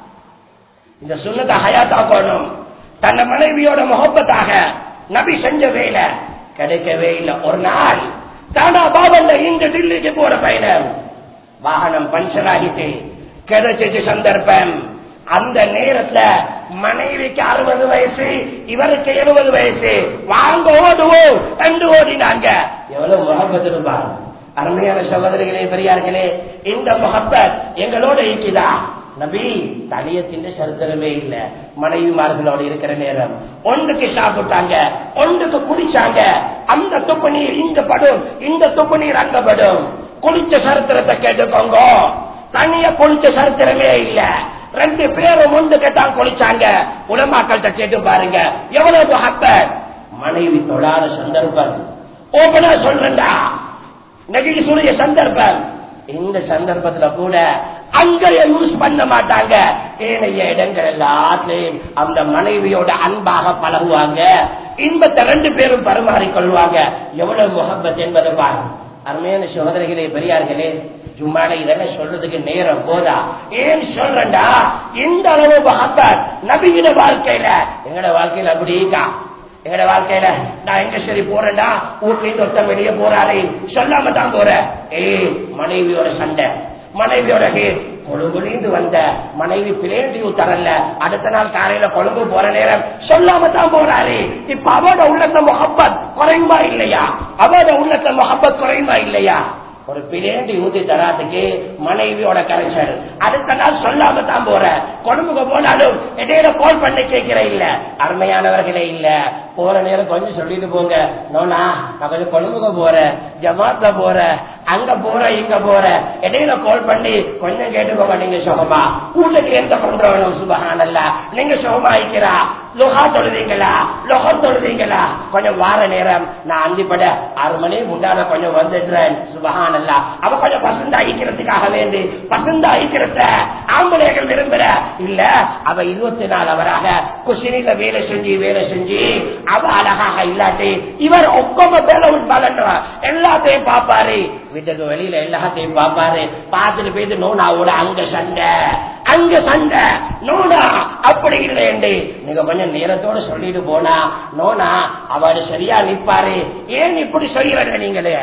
Speaker 2: இந்த சுண்ணத்தை ஹயாத்தாக்கணும் தன்னை மனைவியோட முகப்பத்தாக நபி செஞ்ச வேலை கிடைக்கவே இல்லை ஒரு நாள் தானா பாபல்ல இங்க டில்லிக்கு போற பயணம் வாகனம் பஞ்சர் ஆகிட்டு கிடைச்சிச்சு சந்தர்ப்பம் அந்த நேரத்துல மனைவிக்கு அறுபது வயசு இவருக்கு எழுபது வயசு வாங்க ஓடுவோம் கண்டு ஓடினாங்க எவ்வளவு முகப்பத் இருப்பார் அருமையான சகோதரிகளே பெரியார்களே இந்த முகப்பத் எங்களோட இருக்குதா நபி தனியத்தின் சரித்திரமே இல்ல மனைவிமார்களோட இருக்கிற நேரம் ஒன்றுக்கு சாப்பிட்டாங்க ஒன்றுக்கு குடிச்சாங்க அந்த துப்பு நீர் இங்க படும் இந்த துப்பு நீர் அங்க படும் குளிச்ச சரித்திரத்தை கேட்டுக்கோங்க தனிய குளிச்ச சரித்திரமே இல்ல ரெண்டு பேரும் ஒன்றுக்கு தான் குளிச்சாங்க உலமாக்கள்கிட்ட கேட்டு பாருங்க எவ்வளவு ஹப்ப மனைவி தொழாத சந்தர்ப்பம் ஓபனா சொல்றா நெகிழ்ச்சியுடைய சந்தர்ப்பம் இந்த சந்தர்ப்பத்துல கூட அங்க யூஸ் பண்ண மாட்டாங்க ஏனைய இடங்கள் எல்லாத்துலயும் அந்த மனைவியோட அன்பாக பழகுவாங்க இன்பத்தை ரெண்டு பேரும் பரிமாறிக்கொள்வாங்க எவ்வளவு முகப்பத் என்பதை பாருங்க அருமையான சகோதரிகளே பெரியார்களே ஜும்மால இதெல்லாம் சொல்றதுக்கு நேரம் போதா ஏன் சொல்றேன்டா இந்த அளவு மகப்பத் நபியின வாழ்க்கையில எங்கட வாழ்க்கையில அப்படி இருக்கா எங்கட வாழ்க்கையில நான் எங்க சரி போறேன்டா வீட்ல இருந்து ஒருத்தன் வெளியே போறாரே சொல்லாம தான் போறேன் ஏய் மனைவியோட சண்டை மனைவியோட ஹேட் கொழும்புலேந்து வந்த மனைவி பிளேண்டியூ தரல அடுத்த நாள் காலையில கொழும்பு போற நேரம் சொல்லாம தான் போறாரு இப்ப அவட உள்ளத்த முகப்பத் குறையுமா இல்லையா அவட உள்ளத்த முகப்பத் குறையுமா இல்லையா ஒரு பிளேண்டி ஊத்தி தராதுக்கு மனைவியோட கரைச்சல் அடுத்த நாள் சொல்லாம தான் போற கொழும்புக்கு போனாலும் இடையில கால் பண்ணி கேட்கிற இல்ல அருமையானவர்களே இல்ல போற நேரம் கொஞ்சம் சொல்லிட்டு போங்க நோனா நான் கொஞ்சம் கொழும்புக்கு போறேன் ஜமாத்ல போறேன் அங்க போற இங்க போற இடையில கால் பண்ணி கொஞ்சம் கேட்டுக்கோங்க நீங்க சுகமா வீட்டுக்கு எந்த கொண்டு வரணும் சுபகானல்ல நீங்க சுகமா இருக்கிறா லொகா தொழுவீங்களா லொகம் தொழுவீங்களா கொஞ்சம் வார நேரம் நான் அந்திப்பட ஆறு மணி முன்னால கொஞ்சம் வந்துடுறேன் சுபகானல்லா அவ கொஞ்சம் பசந்தா ஐக்கிறதுக்காக வேண்டி பசந்தா ஐக்கிறத ஆம்பளைகள் விரும்புற இல்ல அவ இருபத்தி நாலு அவராக குசினில வேலை செஞ்சு வேலை செஞ்சு அவ அழகாக இல்லாட்டி இவர் ஒக்கம பேல பலன் எல்லாத்தையும் பாப்பாரு வீட்டுக்கு வெளியில எல்லாத்தையும் பாப்பாரு பார்த்துட்டு போயிட்டு நோனாவோட அங்க சண்டை அங்க சண்டை நோனா அப்படி இல்லையண்டு நீங்க கொஞ்சம் நேரத்தோட சொல்லிட்டு போனா நோனா அவரு சரியா நிப்பாரு ஏன் இப்படி செய்யறங்க நீங்களே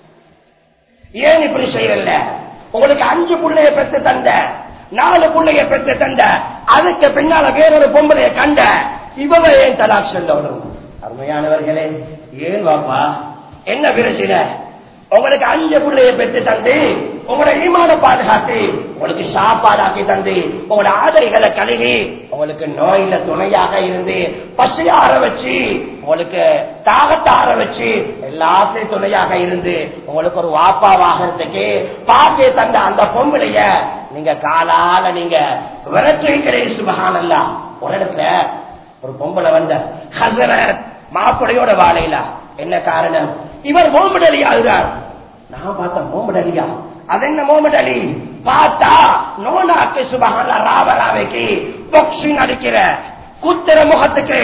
Speaker 2: ஏன் இப்படி செய்யறல உங்களுக்கு அஞ்சு புள்ளைய பெற்று தந்த நாலு புள்ளைய பெற்று தந்த அதுக்கு பின்னால வேறொரு பொம்பளைய கண்ட இவங்க ஏன் தலாக் சொல்லணும் அருமையானவர்களே ஏன் வாப்பா என்ன பிரச்சனை உங்களுக்கு அஞ்சு பிள்ளைய பெற்று தந்து உங்களோட ஈமான பாதுகாத்து உங்களுக்கு சாப்பாடாக்கி தந்து உங்களோட ஆதரிகளை கழுவி உங்களுக்கு நோயில துணையாக இருந்து பசியார வச்சு உங்களுக்கு தாகத்தார வச்சு எல்லாத்தையும் துணையாக இருந்து உங்களுக்கு ஒரு வாப்பாவாகிறதுக்கு பாக்கே தந்த அந்த பொம்பளைய நீங்க காலால நீங்க விரட்டுகிறீர்கள் சுபகானல்லா ஒரு இடத்துல ஒரு பொம்பளை வந்த ஹசரத் மாப்பிளையோட வாழையில என்ன காரணம் இவர் முகமது அலி ஆகிறார் நான் பார்த்தேன் முகமது அலியா அது என்ன முகமது அலி பார்த்தா நோனாக்கு சுபகான ராவராவைக்கு பாக்ஸிங் அடிக்கிற குத்துற முகத்துக்கு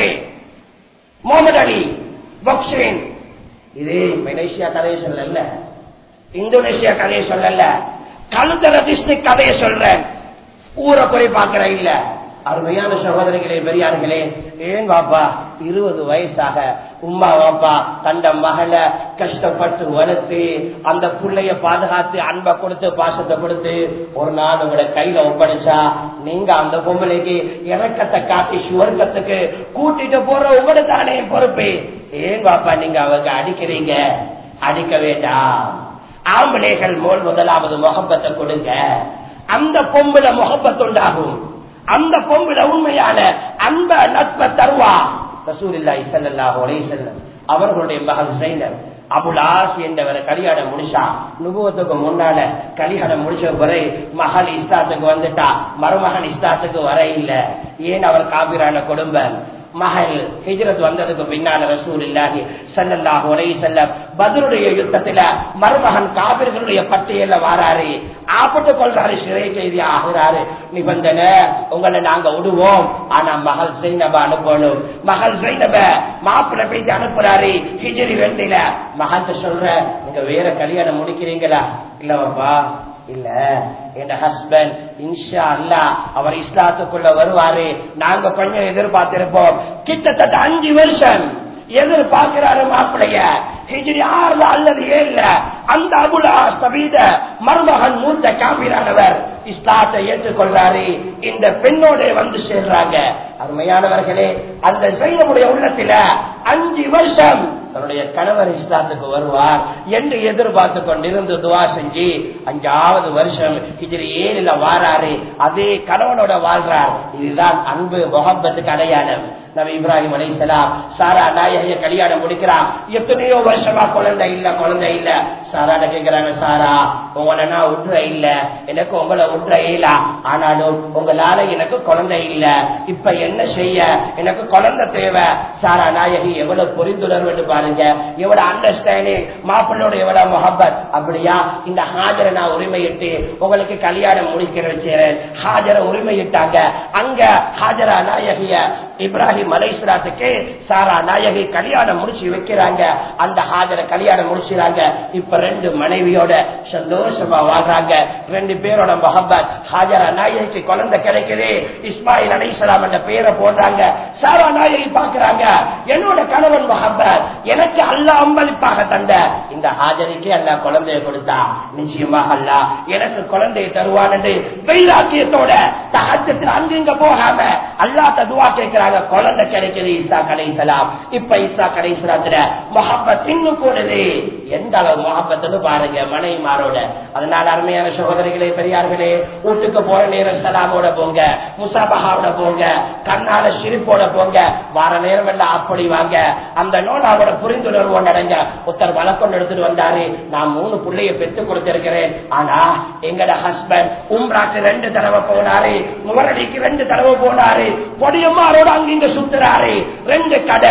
Speaker 2: முகமது அலி பாக்ஸிங் இது மலேசியா கதையை சொல்லல இந்தோனேஷியா கதையை சொல்லல கழுத்தர டிஸ்ட்ரிக்ட் கதையை சொல்றேன் ஊரை போய் பார்க்கிற இல்ல அருமையான சகோதரிகளே பெரியார்களே ஏன் வாப்பா இருபது வயசாக உமா வாப்பா தண்ட மகளை கஷ்டப்பட்டு வளர்த்து அந்த புள்ளைய பாதுகாத்து அன்பை கொடுத்து பாசத்தை கொடுத்து ஒரு நாள் உங்களை கையில ஒப்படைச்சா நீங்க அந்த பொம்பளைக்கு இறக்கத்தை காட்டி சுவர்க்கத்துக்கு கூட்டிட்டு போற உங்களோட தானே பொறுப்பு ஏன் வாப்பா நீங்க அவங்க அடிக்கிறீங்க அடிக்க வேண்டாம் ஆம்பளைகள் மோல் முதலாவது முகப்பத்தை கொடுங்க அந்த பொம்புல முகப்பத்துண்டாகும் அந்த பொம்புல உண்மையான அந்த நட்பை தருவா ரசூலில்லாஹி ஸல்லல்லாஹு அலைஹி வஸல்லம் அவர்களுடைய மகள் ஜைனப் அபுலாஸ் என்றவரை கல்யாணம் முடிச்சா நுபுவத்துக்கு முன்னால கல்யாணம் முடிச்ச வரை மகள் இஸ்லாத்துக்கு வந்துட்டா மருமகன் இஸ்லாத்துக்கு வர இல்ல ஏன் அவர் காபிரான குடும்பம் மகள் ஹிஜ்ரத் வந்ததுக்கு பின்னால ரசூல் இல்லாஹி சல்லல்லாஹு அலைஹி வஸல்லம் பத்ருடைய யுத்தத்துல மருமகன் காபிர்களுடைய பட்டியல்ல வாராரு ஆப்பட்டு கொள்றாரு சிறை கைதி ஆகிறாரு நிபந்தனை உங்களை நாங்க விடுவோம் ஆனா மகள் சைனப அனுப்பணும் மகள் சைனப மாப்பிள்ளை பேசி அனுப்புறாரு ஹிஜரி வெண்டில மகன் சொல்ற நீங்க வேற கல்யாணம் முடிக்கிறீங்களா இல்லவாப்பா இல்ல என் ஹஸ்பண்ட் இன்ஷா அல்லா அவர் இஸ்லாத்துக்குள்ள வருவாரு நாங்க கொஞ்சம் எதிர்பார்த்திருப்போம் கிட்டத்தட்ட அஞ்சு வருஷம் எதிர்பார்க்கிறாரு மாப்பிளைய ஹிஜ்ரி ஆறுல அல்லது ஏழுல அந்த அபுலா சபீத மருமகன் மூத்த காப்பீரானவர் இஸ்லாத்தை ஏற்றுக்கொள்றாரு இந்த பெண்ணோட வந்து சேர்றாங்க அருமையானவர்களே அந்த சைனமுடைய உள்ளத்துல அஞ்சு வருஷம் தன்னுடைய கணவர் இஸ்லாத்துக்கு வருவார் என்று எதிர்பார்த்து கொண்டிருந்து துவா செஞ்சு அஞ்சாவது வருஷம் ஹிஜ்ரி ஏழுல வாராரு அதே கணவனோட வாழ்றார் இதுதான் அன்பு முகப்பத்துக்கு அடையாளம் நபி இப்ராஹிம் அலைசலாம் சாரா நாயகிய கல்யாணம் முடிக்கிறான் எத்தனையோ வருஷமா குழந்தை இல்ல குழந்தை இல்ல சாராட கேக்குறாங்க சாரா உங்களை நான் விட்டுற இல்ல எனக்கு உங்களை விட்டுற இல்ல ஆனாலும் உங்களால எனக்கு குழந்தை இல்ல இப்ப என்ன செய்ய எனக்கு குழந்தை தேவை சாரா நாயகி எவ்வளவு புரிந்துணர்வு பாருங்க எவ்வளவு அண்டர்ஸ்டாண்டிங் மாப்பிள்ளோட எவ்வளவு முகப்பத் அப்படியா இந்த ஹாஜரை நான் உரிமையிட்டு உங்களுக்கு கல்யாணம் முடிக்கிற வச்சேன் ஹாஜரை உரிமையிட்டாங்க அங்க ஹாஜரா நாயகிய இப்ராஹிம் அலைஸ்லாத்துக்கு சாரா நாயகி கல்யாணம் முடிச்சு வைக்கிறாங்க அந்த ஹாஜரை கல்யாணம் முடிச்சுறாங்க இப்ப ரெண்டு மனைவியோட சந்தோஷமா வாழ்றாங்க ரெண்டு பேரோட முகப்பத் ஹாஜரா நாயகிக்கு குழந்தை கிடைக்குது இஸ்மாயில் அலைசலாம் என்ற பேரை போடுறாங்க சாரா நாயகி பாக்குறாங்க என்னோட கணவன் முகப்பத் எனக்கு அல்ல அம்பளிப்பாக தந்த இந்த ஹாஜரிக்கு அல்ல குழந்தைய கொடுத்தா நிச்சயமாக அல்ல எனக்கு குழந்தையை தருவான் என்று வைராக்கியத்தோட தகச்சத்தில் அங்கிங்க போகாம அல்லாத்த துவா கேட்கிறாங்க குழந்தை கிடைக்குது ஈசா கடைசலாம் இப்ப ஈசா கடைசலாத்துல முகப்பத் இன்னும் கூடுது எந்த அளவு முகப்பத்துன்னு பாருங்க மனைவிமாரோட அதனால அருமையான சகோதரிகளே பெரியார்களே வீட்டுக்கு போற நேரம் சலாமோட போங்க முசாபகாவோட போங்க கண்ணால சிரிப்போட போங்க வார நேரம் எல்லாம் அப்படி வாங்க அந்த நோனாவோட புரிந்துணர்வு நடங்க ஒருத்தர் வழக்கம் எடுத்துட்டு வந்தாரு நான் மூணு பிள்ளைய பெற்று கொடுத்திருக்கிறேன் ஆனா எங்கட ஹஸ்பண்ட் உம்ராக்கு ரெண்டு தடவை போனாரு முரடிக்கு ரெண்டு தடவை போனாரு பொடியம்மாரோட அங்கிங்க சுத்துறாரு ரெண்டு கடை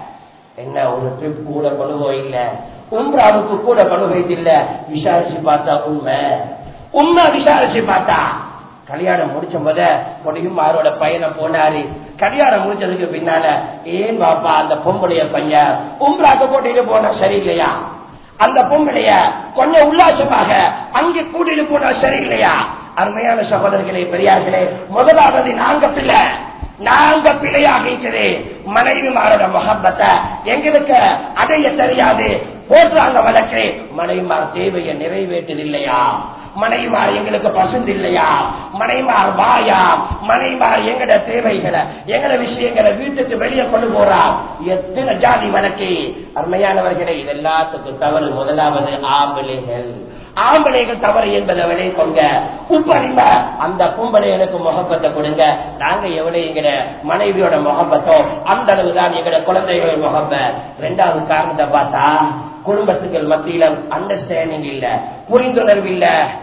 Speaker 2: என்ன ஒரு ட்ரிப் கூட கொழுவோ இல்ல உம்ராவுக்கு கூட கொழுவைது இல்ல விசாரிச்சு பார்த்தா உண்மை உண்மை விசாரிச்சு பார்த்தா கல்யாணம் முடிச்ச போத பொடியும் அவரோட பையனை போனாரு கல்யாணம் முடிச்சதுக்கு பின்னால ஏன் பாப்பா அந்த பொம்பளைய கொஞ்சம் உம்ராக்கு கூட்டிட்டு போனா சரியில்லையா அந்த பொம்பளைய கொஞ்சம் உல்லாசமாக அங்கே கூட்டிட்டு போனா சரியில்லையா அருமையான சகோதரர்களே பெரியார்களே முதலாவது நாங்க பிள்ளை நாங்க பிழையாக இருக்கிறேன் மனைவிமாரோட முகப்பத்தை எங்களுக்கு அடைய தெரியாது போடுறாங்க வழக்கு மனைவிமார் தேவையை நிறைவேற்றதில்லையா மனைவிமார் எங்களுக்கு பசந்து இல்லையா மனைவிமார் வாயா மனைவிமார் எங்கட தேவைகளை எங்கட விஷயங்களை வீட்டுக்கு வெளியே கொண்டு போறா எத்தனை ஜாதி வழக்கு அருமையானவர்களே இது எல்லாத்துக்கும் தவறு முதலாவது ஆம்பளைகள் ஆம்பளைகள் தவறு என்பதை விலை கொங்க உப்பறிம அந்த பொம்பளைகளுக்கு முகப்பத்தை கொடுங்க நாங்க எவ்வளவு எங்கட மனைவியோட முகப்பத்தோ அந்த அளவுதான் எங்கட குழந்தைகள் முகப்ப ரெண்டாவது காரணத்தை பார்த்தா குடும்பத்துக்கு மத்தியில அண்டர்ஸ்டாண்டிங் இல்ல புரிந்துணர்வு இல்ல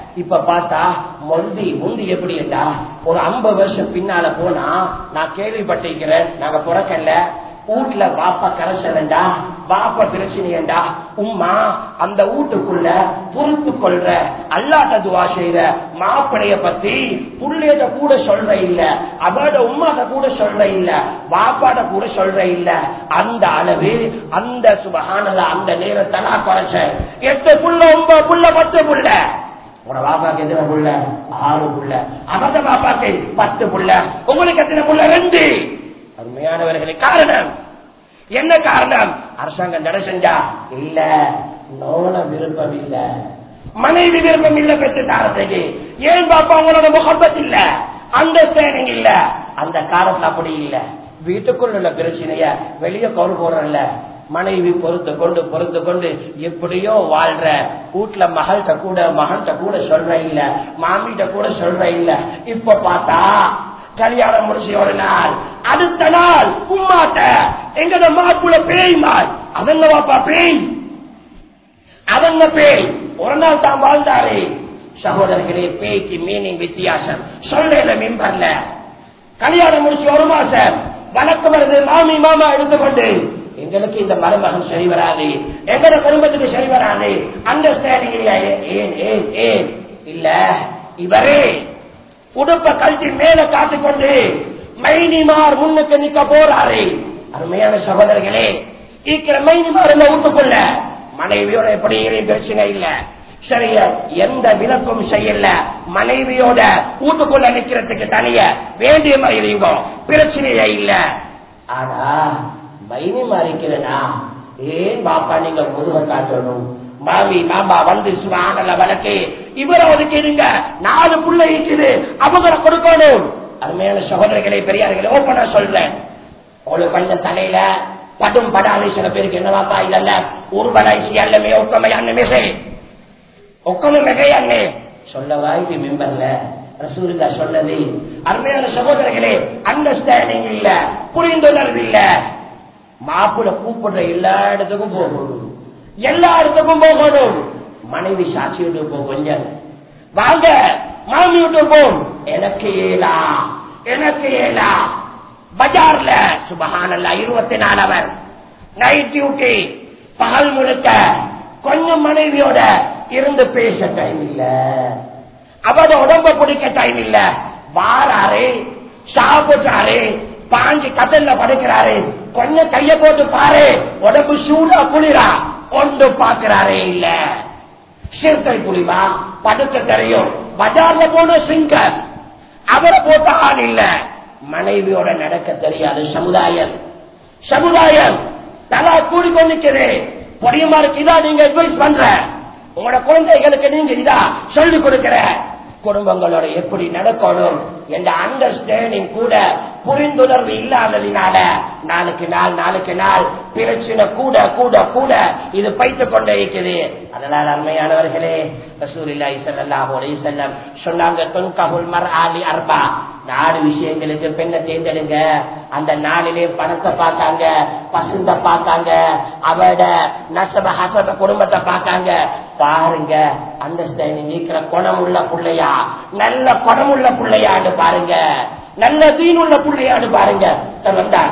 Speaker 2: இப்ப பார்த்தா முந்தி முந்தி எப்படி என்றா ஒரு ஐம்பது வருஷம் பின்னால போனா நான் கேள்விப்பட்டிருக்கிறேன் நாங்க பிறக்கல வீட்டுல பாப்பா கரைசலண்டா பாப்பா பிரச்சனையண்டா உம்மா அந்த வீட்டுக்குள்ள பொறுத்து கொள்ற அல்லாட்ட துவா செய்யற மாப்பிளைய பத்தி புள்ளையிட கூட சொல்ற இல்ல அவட உம்மாட்ட கூட சொல்ற இல்ல பாப்பாட்ட கூட சொல்ற இல்ல அந்த அளவு அந்த சுபகானல அந்த நேரத்தலா குறைச்ச எட்டு புள்ள ஒன்பது புள்ள பத்து புள்ள உன பாப்பாக்கு எத்தனை புள்ள ஆறு புள்ள அவத பாப்பாக்கு பத்து புள்ள உங்களுக்கு எத்தனை புள்ள ரெண்டு அருமையானவர்களே காரணம் என்ன காரணம் அரசாங்கம் தடை செஞ்சா இல்ல நோன விருப்பம் இல்ல மனைவி விருப்பம் இல்ல பெற்று தாரத்துக்கு ஏன் பாப்பா உங்களோட முகப்பத் இல்ல அண்டர்ஸ்டாண்டிங் இல்ல அந்த காலத்துல அப்படி இல்ல வீட்டுக்குள்ள உள்ள பிரச்சனைய வெளியே கொண்டு போறல மனைவி பொறுத்து கொண்டு பொறுத்து கொண்டு எப்படியோ வாழ்ற வீட்டுல மகள்கிட்ட கூட மகன்கிட்ட கூட சொல்ற இல்ல மாமிகிட்ட கூட சொல்ற இல்ல இப்ப பார்த்தா கல்யாணம் முடிச்சு ஒரு நாள் அடுத்த நாள் உம்மாட்ட எங்கட மாப்புல பேய்மாள் அவங்க வாப்பா பேய் அவங்க பேய் ஒரு நாள் தான் வாழ்ந்தாரு சகோதரர்களே பேய்க்கு மீனிங் வித்தியாசம் சொல்லல மிம்பர்ல கல்யாணம் முடிச்சு ஒரு மாசம் வழக்கு வருது மாமி மாமா எடுத்துக்கொண்டு எங்களுக்கு இந்த மருமகன் சரி வராது எங்கட குடும்பத்துக்கு சரி வராது அண்டர்ஸ்டாண்டிங் இல்ல ஏன் ஏன் ஏன் இல்ல இவரே உடுப்ப கழட்டி மேல காட்டிக்கொண்டு மைனிமார் முன்னுக்கு நிக்க போறாரு அருமையான சகோதரர்களே இருக்கிற மைனிமார் இந்த வீட்டுக்குள்ள மனைவியோட எப்படி பிரச்சனை இல்ல சரியா எந்த விளக்கும் செய்யல மனைவியோட வீட்டுக்குள்ள நிக்கிறதுக்கு தனிய வேண்டிய மாதிரி பிரச்சனையே இல்ல ஆனா மைனி மறைக்கிறனா ஏன் பாப்பா நீங்க முதுக காட்டணும் மாமி மாமா வந்து சுவாங்கல வழக்கு இவரை ஒதுக்கிடுங்க நாலு புள்ள இருக்குது அவங்கள கொடுக்கணும் அருமையான சகோதரர்களே பெரியார்களே ஓப்பனா சொல்றேன் உங்களுக்கு கொஞ்சம் தலையில படும் படாது சில பேருக்கு என்னவாப்பா இல்லல்ல உருவலாய்ச்சி அல்லமே ஒக்கமை அன்னமே ஒக்கமை மிகையண்ணே சொல்ல வாய்ப்பு மெம்பர்ல ரசூல்லா சொன்னது அருமையான சகோதரர்களே அண்டர்ஸ்டாண்டிங் இல்ல புரிந்துணர்வு இல்ல மாப்பிள்ள கூப்பிடுற எல்லா இடத்துக்கும் போகணும் எல்லா இடத்துக்கும் போகணும் மனைவி சாட்சி விட்டு போ கொஞ்சம் வாங்க மாமி விட்டு போம் எனக்கு ஏலா எனக்கு ஏலா பஜார்ல சுபஹானல்லா இருபத்தி நாலவர் நைட் டியூட்டி பகல் முழுக்க கொஞ்சம் மனைவியோட இருந்து பேச டைம் இல்ல அவட உடம்ப பிடிக்க டைம் இல்ல வாராரு சாப்பிட்டாரு பாஞ்சு கதல்ல படுக்கிறாரு கொஞ்சம் கைய போட்டு பாரு உடம்பு சூடா குளிரா ஒன்று பாக்குறாரே இல்ல சிறுத்தை புலிவா படுக்க தெரியும் பஜார்ல போன சிங்கர் அவரை போட்ட ஆள் இல்ல மனைவியோட நடக்க தெரியாது சமுதாயம் சமுதாயம் நல்லா கூடிக்கொண்டிருக்குது பொடியமாருக்கு இதா நீங்க அட்வைஸ் பண்ற உங்களோட குழந்தைகளுக்கு நீங்க இதா சொல்லிக் கொடுக்கிற குடும்பங்களோட எப்படி நடக்கணும் என்ற அண்டர்ஸ்டாண்டிங் கூட புரிந்துணர்வு இல்லாததினால நாளுக்கு நாள் நாளுக்கு நாள் பிரச்சனை கூட கூட கூட இது பைத்துக் கொண்டே இருக்குது அதனால் அருமையானவர்களே ரசூலில்லாஹி ஸல்லல்லாஹு அலைஹி வஸல்லம் சொன்னாங்க துன்கஹுல் மர்ஆலி அர்பா நாலு விஷயங்களுக்கு பெண்ணை தேர்ந்தெடுங்க அந்த நாளிலே பணத்தை பார்த்தாங்க பசுந்த பார்த்தாங்க அவட நசப ஹசப குடும்பத்தை பார்த்தாங்க பாருங்க அண்டர்ஸ்டாண்டிங் இருக்கிற குணமுள்ள பிள்ளையா நல்ல குணமுள்ள பிள்ளையான்னு பாருங்க நல்ல தீனுள்ள பிள்ளையான்னு பாருங்க வந்தார்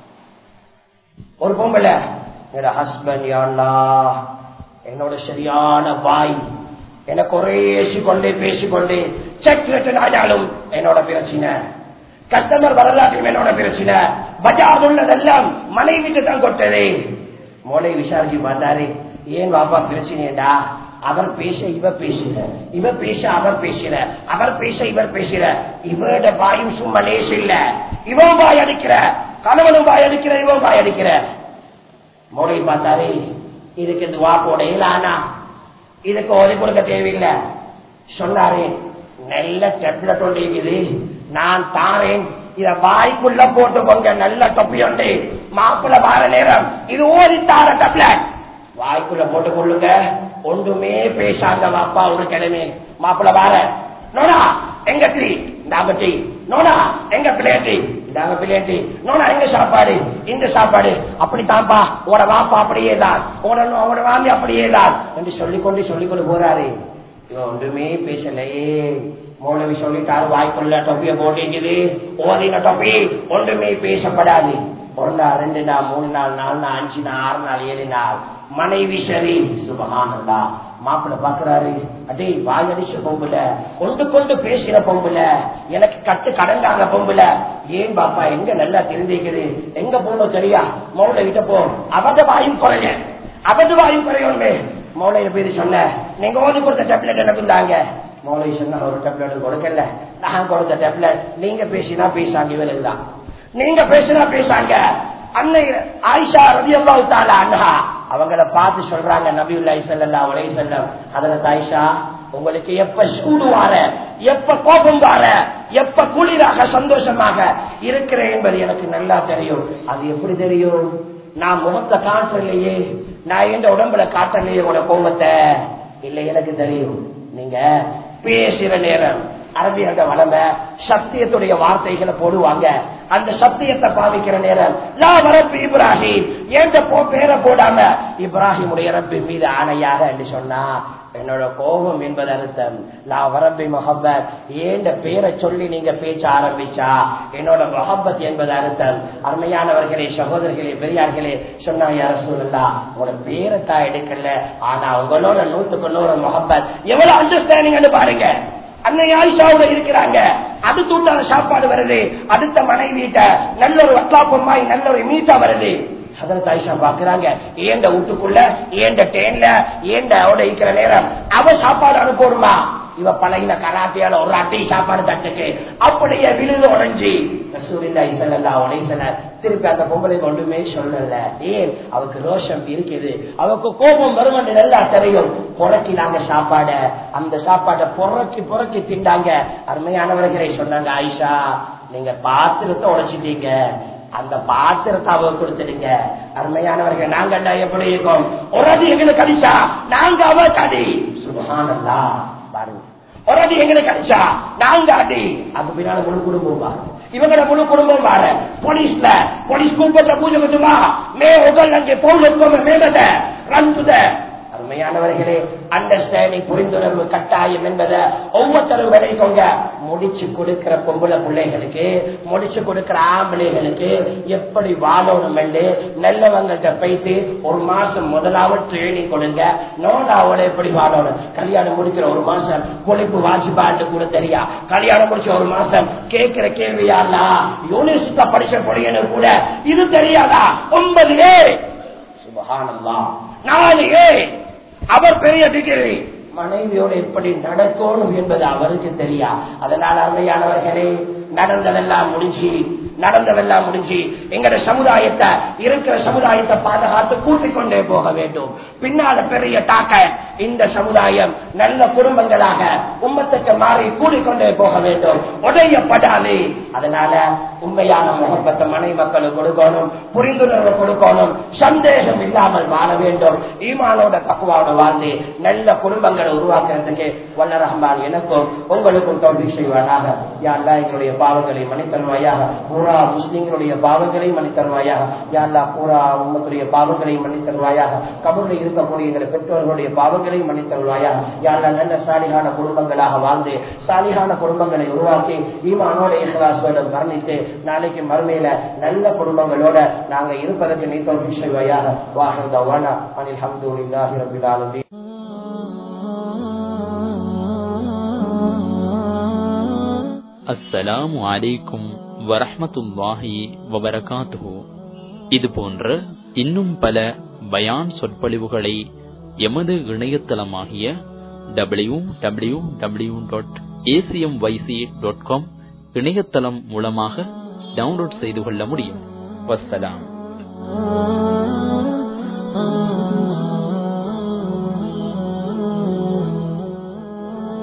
Speaker 2: ஒரு பொம்பளை என்னோட ஹஸ்பண்ட் யாழ்லா என்னோட சரியான வாய் எனக்கு ஒரே கொண்டே பேசிக்கொண்டே செக் ஆனாலும் என்னோட பிரச்சனை கஸ்டமர் வரலாற்றையும் என்னோட பிரச்சனை பஜார் உள்ளதெல்லாம் மனைவிட்டு தான் கொட்டது மோளை விசாரிச்சு பார்த்தாரு ஏன் வாப்பா பிரச்சனைடா அவர் பேச இவ பேசுற இவ பேச அவர் பேசுற அவர் பேச இவர் பேசுற இவரோட வாயும் சும்மா லேச இல்ல இவன் வாய் அடிக்கிற கணவனும் வாய் அடிக்கிற இவன் வாய் அடிக்கிற மோளை பார்த்தாரு இதுக்கு துவா போட இல்லானா இதுக்கு ஒலி கொடுக்க தேவையில்லை சொன்னாரு நல்ல டெப்லெட் ஒன்று இருக்குது நான் தாரேன் இத வாய்க்குள்ள போட்டுக்கோங்க நல்ல தொப்பி உண்டு மாப்பிள்ள வார நேரம் இது ஓடி தார டெப்லெட் வாய்க்குள்ள போட்டுக்கொள்ளுங்க ஒன்றுமே பேசாத வாப்பா ஒரு கிழமை மாப்பிள்ள வார நோனா எங்க டீ இந்தாங்க டீ நோனா எங்க பிளேட்டி இந்தாங்க பிளேட்டி நோனா எங்க சாப்பாடு இந்த சாப்பாடு அப்படித்தான்ப்பா உட வாப்பா அப்படியே தான் உட உட வாமி அப்படியே தான் என்று சொல்லிக்கொண்டு சொல்லிக்கொண்டு போறாரு இவன் ஒன்றுமே பேசலையே மௌலவி சொல்லிட்டாரு வாய்க்குள்ள தொப்பிய போட்டிக்குது ஓதின தொப்பி ஒன்றுமே பேசப்படாது ஒரு நாள் ரெண்டு நாள் மூணு நாள் நாலு நாள் அஞ்சு நாள் ஆறு நாள் ஏழு நாள் மனைவி சரி சுபகானந்தா மாப்பிள்ள பாக்குறாரு அடே வாய் அடிச்ச பொம்புல கொண்டு கொண்டு பேசுற பொம்புல எனக்கு கட்டு கடங்காங்க பொம்புல ஏன் பாப்பா எங்க நல்லா தெரிஞ்சுக்குது எங்க போகணும் தெரியா மௌல கிட்ட போ அவத வாயும் குறைய அவத வாயும் குறையோமே மௌலைய பேரு சொன்ன நீங்க ஓதி கொடுத்த டேப்லெட் எனக்கு தாங்க மௌலை சொன்ன ஒரு டேப்லெட் கொடுக்கல நான் கொடுத்த டேப்லெட் நீங்க பேசினா பேசாங்க இவர்கள் தான் நீங்க பேசினா பேசாங்க அன்னை ஆயிஷா ரவி அல்லாவுத்தால அண்ணா அவங்கள பார்த்து சொல்றாங்க நபியுல்லாய் செல்லல்லா உலை செல்லம் அதுல ஆயிஷா உங்களுக்கு எப்ப சூடு வார எப்ப கோபம் வார எப்ப குளிராக சந்தோஷமாக இருக்கிறேன் என்பது எனக்கு நல்லா தெரியும் அது எப்படி தெரியும் நான் முகத்தை காட்டலையே நான் எந்த உடம்புல காட்டலையே உன கோபத்தை இல்லை எனக்கு தெரியும் நீங்க பேசுற நேரம் அரபியங்க வளமை சத்தியத்துடைய வார்த்தைகளை போடுவாங்க அந்த சத்தியத்தை பாவிக்கிற நேரம் லா வரப்பு இப்ராஹிம் ஏண்ட போ பேரை போடாம இப்ராஹிமுடைய ரப்பி மீது ஆணையாக என்று சொன்னா என்னோட கோபம் என்பது அர்த்தம் லா வரப்பி மொஹப்பத் ஏண்ட பேரை சொல்லி நீங்க பேச்ச ஆரம்பிச்சா என்னோட மொஹப்பத் என்பது அர்த்தம் அருமையானவர்களே சகோதரர்களே பெரியார்களே சொன்னா யார சொல்லலாம் உங்களோட பேரை தான் எடுக்கல ஆனா உங்களோட நூத்துக்கு நூறு மொஹப்பத் எவ்வளவு அண்டர்ஸ்டாண்டிங் பாருங்க அன்னை ஆயிஷாவோட இருக்கிறாங்க அது தூண்டான சாப்பாடு வருது அடுத்த மனைவிட்ட நல்ல ஒரு வட்டாப்பமாய் நல்ல ஒரு மீட்டா வருது அதற்கு ஆயிஷா பாக்குறாங்க ஏண்ட வீட்டுக்குள்ள ஏண்ட டேன்ல ஏண்ட அவட இருக்கிற நேரம் அவ சாப்பாடு அனுப்பணுமா இவ பழகின கராத்தியால ஒரு அட்டை சாப்பாடு தட்டுக்கு அப்படியே விழுது உடஞ்சி திருப்பி அந்த பொம்பளை ஒன்றுமே சொல்லல ஏன் அவருக்கு ரோஷம் இருக்குது அவருக்கு கோபம் வரும் என்று நல்லா தெரியும் புறக்கினாங்க சாப்பாட அந்த சாப்பாட்டை புறக்கி புறக்கி திண்டாங்க அருமையானவர்களை சொன்னாங்க ஆயிஷா நீங்க பாத்திரத்தை உடைச்சிட்டீங்க அந்த பாத்திரத்தை அவ கொடுத்துடுங்க அருமையானவர்கள் நாங்க எப்படி இருக்கோம் ஒரு அது எங்களுக்கு அடிச்சா நாங்க அவ கடி சுபகானல்லா பாருங்க ஒரு அடி எங்களுக்கு அடிச்சா நாங்க அடி அது பின்னால முழு குடும்பம் பாரு இவங்களோட முழு குடும்பம் பாரு போலீஸ்ல போலீஸ் குடும்பத்தை பூஜை பண்ணுமா மே உங்கள் அங்கே பௌல் மேலத ரந்துத அருமையானவர்களே அண்டர்ஸ்டாண்டிங் புரிந்துணர்வு கட்டாயம் என்பதை ஒவ்வொருத்தரும் விளைக்கோங்க முடிச்சு கொடுக்கிற பொம்பளை பிள்ளைகளுக்கு முடிச்சு கொடுக்கிற ஆம்பளைகளுக்கு எப்படி வாழணும் என்று நல்லவங்கள்ட்ட போயிட்டு ஒரு மாசம் முதலாவது ட்ரைனிங் கொடுங்க நோடாவோட எப்படி வாழணும் கல்யாணம் முடிக்கிற ஒரு மாசம் குளிப்பு வாசிப்பாட்டு கூட தெரியா கல்யாணம் முடிச்ச ஒரு மாசம் கேட்கிற கேள்வியாலா யூனிவர்சிட்டி படிச்ச பொடியனு கூட இது தெரியாதா ஒன்பது ஏ சுபகானந்தா நாலு ஏ அவர் பெரிய டிகிரி மனைவியோடு எப்படி நடக்கணும் என்பது அவருக்கு தெரியா அதனால் அருமையானவர்களே நடந்ததெல்லாம் முடிஞ்சு நடந்ததெல்லாம் முடிஞ்சு எங்கட சமுதாயத்தை இருக்கிற சமுதாயத்தை பாதுகாத்து கூட்டிக் கொண்டே போக வேண்டும் பின்னால பெரிய தாக்க இந்த சமுதாயம் நல்ல குடும்பங்களாக உம்மத்துக்கு மாறி கூடிக்கொண்டே போக வேண்டும் உடையப்படாது அதனால உண்மையான முகப்பத்தை மனை மக்களுக்கு கொடுக்கணும் புரிந்துணர்வு கொடுக்கணும் சந்தேகம் இல்லாமல் வாழ வேண்டும் ஈமானோட தக்குவாவோட வாழ்ந்து நல்ல குடும்பங்களை உருவாக்குறதுக்கு வல்ல ரஹ்மான் எனக்கும் உங்களுக்கும் தோல்வி செய்வானாக யாரெல்லாம் எங்களுடைய பாவங்களை மன்னித்தருவாயாக பூரா முஸ்லிம்களுடைய பாவங்களை மன்னித்தருவாயாக யாரெல்லாம் பூரா உம்மத்துடைய பாவங்களை மன்னித்தருவாயாக கபூரில் இருக்கக்கூடிய எங்களுடைய பெற்றோர்களுடைய பாவங்களை மன்னித்தருவாயாக யாரெல்லாம் நல்ல சாலிகான குடும்பங்களாக வாழ்ந்து சாலிகான குடும்பங்களை உருவாக்கி ஈமானோட இஹ்லாசோட மரணித்து நாளைக்கு மறுமையில நல்ல குடும்பங்களோட நாங்க இருப்பதற்கு நீ தோல்வி செய்வாயாக வாஹர் அனில் ஹம்துல்லாஹி ரபில் ஆலமீன்
Speaker 3: அஸ்ஸலாமு அலைக்கும் வரஹ்மத்துல்லாஹி வபரகாத்துஹு இது போன்ற இன்னும் பல பயான் சொற்பொழிவுகளை எமது இணையதளமாகிய W W W dot ACM YC dot com இணையதளம் மூலமாக டவுன்லோட் செய்து கொள்ள முடியும் வஸ்ஸலாம்